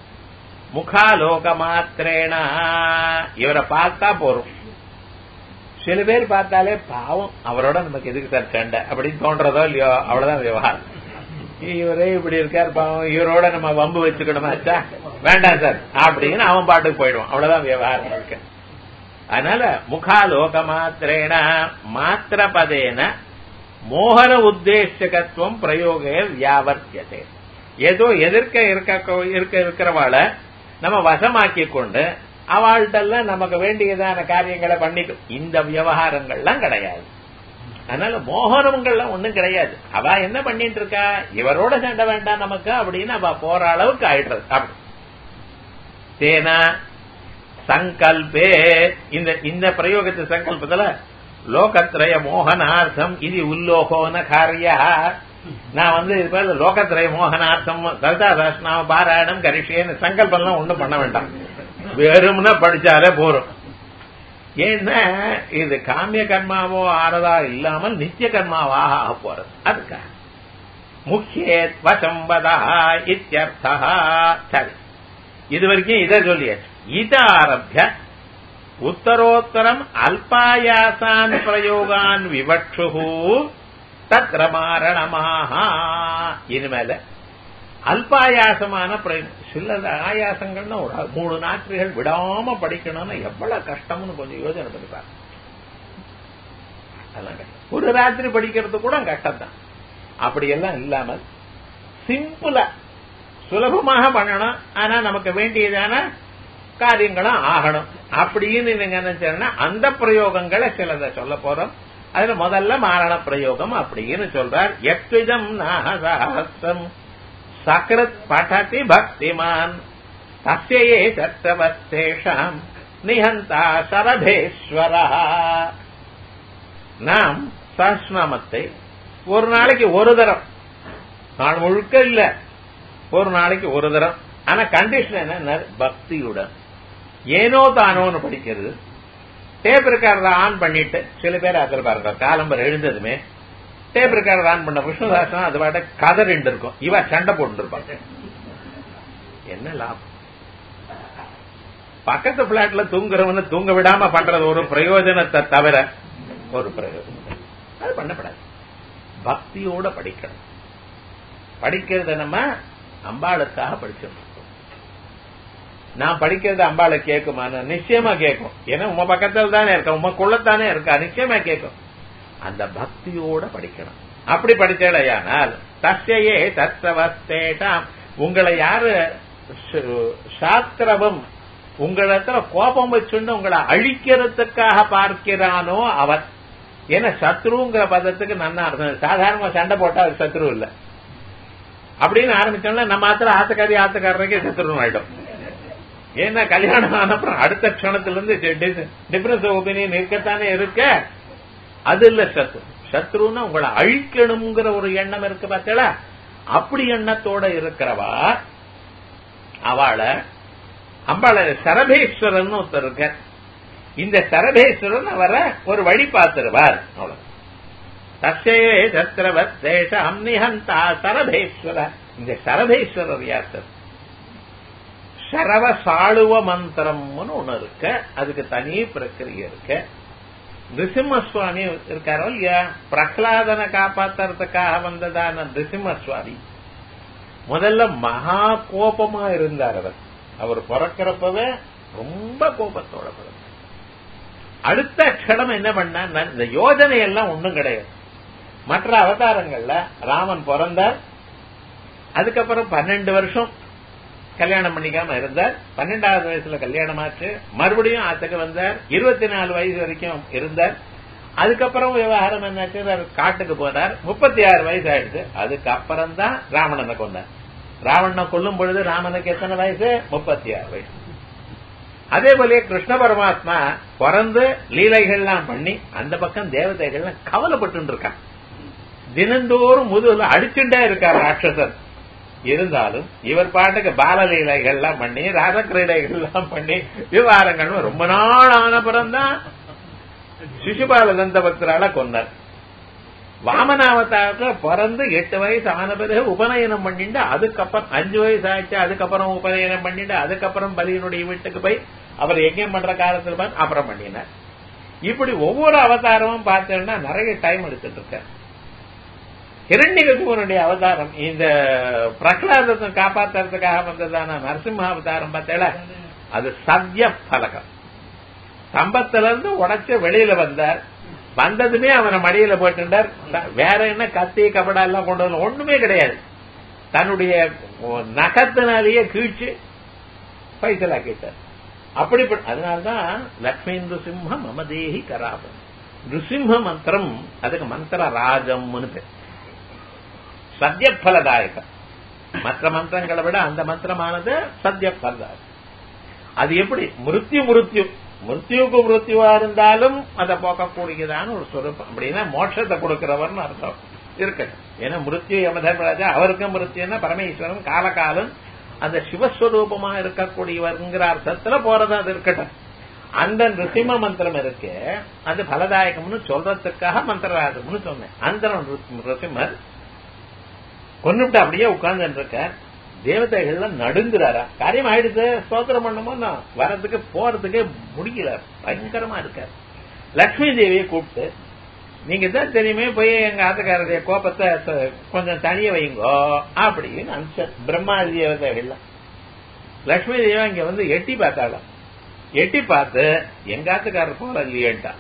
முகாலோக மாத்திரேன இவரை பார்த்தா போறோம் சில பேர் பார்த்தாலே பாவம் அவரோட நமக்கு எதுக்கு சார் சண்டை அப்படின்னு தோன்றதோ இல்லையோ அவ்வளவுதான் விவகாரம் இவரே இப்படி இருக்கார் பாவம் இவரோட நம்ம வம்பு வச்சுக்கணுமாச்சா வேண்டாம் சார் அப்படின்னு அவன் பாட்டுக்கு போயிடுவான் அவ்வளவுதான் விவகாரம் இருக்கு அதனால முகாலோக மாத்திரேன மாத்திர பதேன மோகன உத்தேசகத்துவம் பிரயோக வியாவர்த்தியதே ஏதோ எதிர்க்க இருக்க இருக்க இருக்கிறவாள நம்ம வசமாக்கி கொண்டு அவள்கிட்ட நமக்கு வேண்டியதான காரியங்களை பண்ணிக்கும் இந்த விவகாரங்கள்லாம் கிடையாது அதனால மோகனங்கள்லாம் ஒண்ணும் கிடையாது அவ என்ன பண்ணிட்டு இருக்கா இவரோட சண்டை வேண்டாம் நமக்கு அப்படின்னு அவ போற அளவுக்கு ஆயிடுறது அப்படி தேனா சங்கல்பே இந்த இந்த பிரயோகத்து சங்கல்பத்துல லோகத்ரய மோகனார்த்தம் இது உல்லோகோன காரியா நான் வந்து இது பேர் லோகத்ரய மோகனார்த்தம் கல்தா சாஸ்திராம பாராயணம் கரிஷேன்னு சங்கல்பம்லாம் ஒண்ணும் பண்ண வேண்டாம் வெறும்னா படிச்சாலே போறோம் ஏன்னா இது காமிய கர்மாவோ ஆறதா இல்லாமல் நித்திய கர்மாவாக ஆக போறது அதுக்காக முக்கிய வசம்பதா இத்தியர்த்தா சரி இது வரைக்கும் இதை சொல்லியாச்சு இத ஆரம்பிய உத்தரோத்தரம் அல்பாயாசான் பிரயோகான் விவக்ஷு தத்ர மாரணமாக இனிமேல அல்பாயாசமான சில ஆயாசங்கள்னா ஒரு மூணு நாட்கள் விடாம படிக்கணும்னு எவ்வளவு கஷ்டம்னு கொஞ்சம் யோசனை பண்ணிப்பாரு அதெல்லாம் ஒரு ராத்திரி படிக்கிறது கூட கஷ்டம் தான் அப்படியெல்லாம் இல்லாமல் சிம்பிளா சுலபமாக பண்ணணும் ஆனா நமக்கு வேண்டியதான காரியங்களும் ஆகணும் அப்படின்னு நீங்க நினைச்சா அந்த பிரயோகங்களை சிலதை சொல்ல போறோம் அதுல முதல்ல மாரண பிரயோகம் அப்படின்னு சொல்றார் எத்விதம் நாகசாஸ்திரம் சக்ரத் படதி பக்திமான் தஸ்யே சத்தவத்தேஷாம் நிஹந்தா சரபேஸ்வர நாம் சஹஸ்நாமத்தை ஒரு நாளைக்கு ஒரு தரம் நாள் முழுக்க இல்ல ஒரு நாளைக்கு ஒரு தரம் ஆனா கண்டிஷன் என்ன பக்தியுடன் ஏனோ தானோன்னு படிக்கிறது டேப் ரெக்கார்டர் ஆன் பண்ணிட்டு சில பேர் அதில் பாருங்க காலம்பர் எழுந்ததுமே டேப் ரெக்கார்டர் ஆன் பண்ண விஷ்ணுதாசன் அது பாட்ட கதை ரெண்டு இருக்கும் இவ சண்டை போட்டு இருப்பாங்க என்ன லாபம் பக்கத்து பிளாட்ல தூங்குறவன தூங்க விடாம பண்றது ஒரு பிரயோஜனத்தை தவிர ஒரு பிரயோஜனம் அது பண்ணப்படாது பக்தியோட படிக்கணும் படிக்கிறத நம்ம அம்பாளுக்காக படிச்சிருக்கோம் நான் படிக்கிறது அம்பாளை கேட்குமான நிச்சயமா கேட்கும் ஏன்னா உங்க பக்கத்தில் தானே இருக்க உங்க குள்ளத்தானே இருக்கா நிச்சயமா கேட்கும் அந்த பக்தியோட படிக்கணும் அப்படி படிச்சடையானால் தஸ்யே தத்துவஸ்தேஷாம் உங்களை யாரு சாஸ்திரமும் உங்களிடத்துல கோபம் வச்சுண்டு உங்களை அழிக்கிறதுக்காக பார்க்கிறானோ அவன் ஏன்னா சத்ருங்கிற பதத்துக்கு நன்னா அர்த்தம் சாதாரண சண்டை போட்டா அது சத்ரு இல்ல அப்படின்னு ஆரம்பிச்சோம்னா நம்ம ஆத்திர ஆத்துக்காரி ஆத்துக்காரருக்கே சத்ருன்னு ஆயிடும் ஏன்னா கல்யாணம் ஆனப்புறம் அடுத்த க்ஷணத்துல இருந்து டிஃபரன்ஸ் ஒப்பீனியன் இருக்கத்தானே இருக்க அது இல்ல சத்ரு சத்ருன்னு உங்களை அழிக்கணுங்கிற ஒரு எண்ணம் இருக்கு பார்த்தீங்களா அப்படி எண்ணத்தோட இருக்கிறவா அவளை அம்பாள சரபேஸ்வரன் ஒருத்தர் இருக்க இந்த சரபேஸ்வரன் அவரை ஒரு வழி பார்த்துருவார் அவ்வளவு தசையே சத்திரவத்தேஷம் நிஹந்தா சரபேஸ்வர இந்த சரபேஸ்வரர் யார் சார் சரவ சாளுவ மந்திரம்னு ஒண்ணு இருக்கு அதுக்கு தனி பிரக்கிரியை இருக்கு நிருசிம்ம சுவாமி இருக்காரோ இல்லையா பிரகலாதனை காப்பாத்துறதுக்காக வந்ததான நிருசிம்ம சுவாமி முதல்ல மகா கோபமா இருந்தார் அவர் அவர் பிறக்கிறப்பவே ரொம்ப கோபத்தோட பிறந்தார் அடுத்த க்ஷணம் என்ன பண்ண இந்த யோஜனை எல்லாம் ஒண்ணும் கிடையாது மற்ற அவதாரங்கள்ல ராமன் பிறந்தார் அதுக்கப்புறம் பன்னெண்டு வருஷம் கல்யாணம் பண்ணிக்காம இருந்தார் பன்னெண்டாவது வயசுல கல்யாணம் ஆச்சு மறுபடியும் ஆத்துக்கு வந்தார் இருபத்தி நாலு வயசு வரைக்கும் இருந்தார் அதுக்கப்புறம் விவகாரம் என்னாச்சு அவர் காட்டுக்கு போனார் முப்பத்தி ஆறு வயசு ஆயிடுச்சு அதுக்கப்புறம் தான் ராவணனை கொண்டார் ராவணனை கொல்லும் பொழுது ராமனுக்கு எத்தனை வயசு முப்பத்தி ஆறு வயசு அதே போல கிருஷ்ண பரமாத்மா பிறந்து லீலைகள்லாம் பண்ணி அந்த பக்கம் தேவதைகள்லாம் கவலைப்பட்டு இருக்கான் தினந்தோறும் முதுகுல அடிச்சுட்டே இருக்கார் ராட்சசன் இருந்தாலும் இவர் பாட்டுக்கு பாலலீலைகள்லாம் பண்ணி ராசக்கிரீடைகள்லாம் பண்ணி விவகாரங்கள் ரொம்ப நாள் ஆன பிறந்தான் சிசுபால தந்த பக்தரால கொண்டார் வாமனாவதாரத்துல பிறந்து எட்டு வயசு ஆன பிறகு உபநயனம் பண்ணிட்டு அதுக்கப்புறம் அஞ்சு வயசு ஆச்சு அதுக்கப்புறம் உபநயனம் பண்ணிட்டு அதுக்கப்புறம் பலியனுடைய வீட்டுக்கு போய் அவர் யஜ்யம் பண்ற காலத்துல பார்த்து அப்புறம் பண்ணினார் இப்படி ஒவ்வொரு அவதாரமும் பார்த்தோம்னா நிறைய டைம் எடுத்துட்டு இருக்கார் ஹிரண்யகசிபனுடைய அவதாரம் இந்த பிரகலாதத்தை காப்பாத்துறதுக்காக வந்ததான நரசிம்ம அவதாரம் பார்த்தேல அது சத்ய பலகம் ஸ்தம்பத்துல இருந்து உடைச்சு வெளியில வந்தார் வந்ததுமே அவனை மடியில போட்டுட்டார் வேற என்ன கத்தி கபடா எல்லாம் கொண்டு வந்து ஒண்ணுமே கிடையாது தன்னுடைய நகத்தினாலேயே கீழ்ச்சி பைசலாக்கிட்டார் அப்படி அதனால்தான் லக்ஷ்மி நிருசிம்ம மமதேகி கராபம் நிருசிம்ம மந்திரம் அதுக்கு மந்திர ராஜம்னு பேர் சத்யபலதாயகம் மற்ற மந்திரங்களை விட அந்த மந்திரமானது சத்யபலதாயகம் அது எப்படி மிருத்யு மிருத்யு மிருத்யுக்கு மிருத்யுவா இருந்தாலும் அதை போக்கக்கூடியதான ஒரு சுரூபம் அப்படின்னா மோட்சத்தை கொடுக்கிறவர்னு அர்த்தம் இருக்கட்டும் ஏன்னா மிருத்யு யமதர்மராஜா அவருக்கும் மிருத்யுன்னா பரமேஸ்வரன் காலகாலம் அந்த சிவஸ்வரூபமா இருக்கக்கூடியவர்ங்கிற அர்த்தத்துல போறது அது இருக்கட்டும் அந்த நிருசிம்ம மந்திரம் இருக்கு அது பலதாயகம்னு சொல்றதுக்காக மந்திரராஜம்னு சொன்னேன் அந்த நிருசிம்மர் கொண்டுட்டு அப்படியே உட்கார்ந்து இருக்கார் தேவதைகள்லாம் நடுங்குறாரா காரியம் ஆயிடுச்சு ஸ்தோத்திரம் பண்ணமோ வரதுக்கு போறதுக்கு முடியல பயங்கரமா இருக்காரு லட்சுமி தேவியை கூப்பிட்டு நீங்க தான் தெரியுமே போய் எங்க ஆத்தக்காரருடைய கோபத்தை கொஞ்சம் தனிய வைங்கோ அப்படின்னு அனுப்பிச்சார் பிரம்மாதி தேவதைகள்லாம் லட்சுமி தேவி இங்க வந்து எட்டி பார்த்தாலும் எட்டி பார்த்து எங்க ஆத்துக்காரர் போல இல்லையேட்டா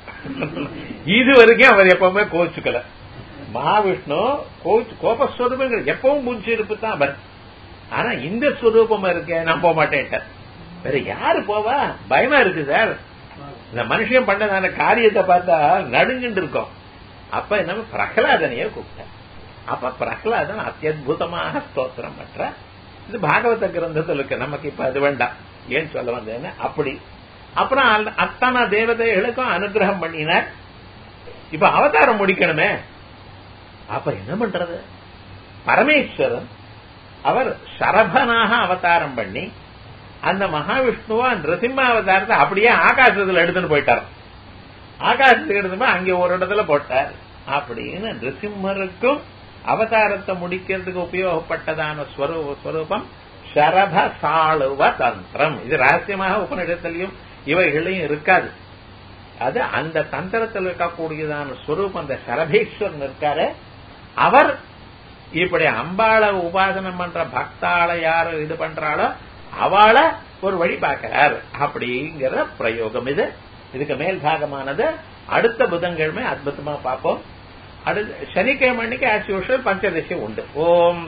இது வரைக்கும் அவர் எப்பவுமே கோச்சுக்கல மகாவிஷ்ணு கோபஸ்வரூபங்கள் எப்பவும் பூச்சி இருப்பு தான் அவர் ஆனா இந்த ஸ்வரூபம் இருக்க நான் போக மாட்டேன் வேற யாரு போவா பயமா இருக்கு சார் இந்த மனுஷன் பண்ணதான காரியத்தை பார்த்தா நடுங்கிட்டு இருக்கோம் அப்ப என்ன பிரகலாதனைய கூப்பிட்டேன் அப்ப பிரகலாதன் அத்தியுதமாக ஸ்தோத்திரம் பண்ற இது பாகவத கிரந்தத்தில் இருக்கு நமக்கு இப்ப அது வேண்டாம் ஏன் சொல்ல வந்தேன்னு அப்படி அப்புறம் அத்தனை தேவதைகளுக்கும் அனுகிரகம் பண்ணினார் இப்ப அவதாரம் முடிக்கணுமே அப்ப என்ன பண்றது பரமேஸ்வரன் அவர் சரபனாக அவதாரம் பண்ணி அந்த மகாவிஷ்ணுவா நிருசிம்ம அவதாரத்தை அப்படியே ஆகாசத்துல எடுத்துட்டு போயிட்டார் ஆகாசத்துக்கு எடுத்து அங்க ஒரு இடத்துல போட்டார் அப்படின்னு நிருசிம்மருக்கும் அவதாரத்தை முடிக்கிறதுக்கு உபயோகப்பட்டதான ஸ்வரூபம் சரப சாளுவ தந்திரம் இது ரகசியமாக உபநிடத்திலையும் இவைகளையும் இருக்காது அது அந்த தந்திரத்தில் இருக்கக்கூடியதான ஸ்வரூபம் அந்த சரபேஸ்வரன் இருக்காரு அவர் இப்படி அம்பாளை உபாசனம் பண்ற பக்தாளை யாரு இது பண்றாளோ அவளை ஒரு வழி பார்க்கிறார் அப்படிங்கிற பிரயோகம் இது இதுக்கு மேல் பாகமானது அடுத்த புதன்கிழமை அற்புதமா பார்ப்போம் அடுத்த சனிக்கிழமை அன்னைக்கு ஆஸ் யூஷுவல் பஞ்சதசி உண்டு ஓம்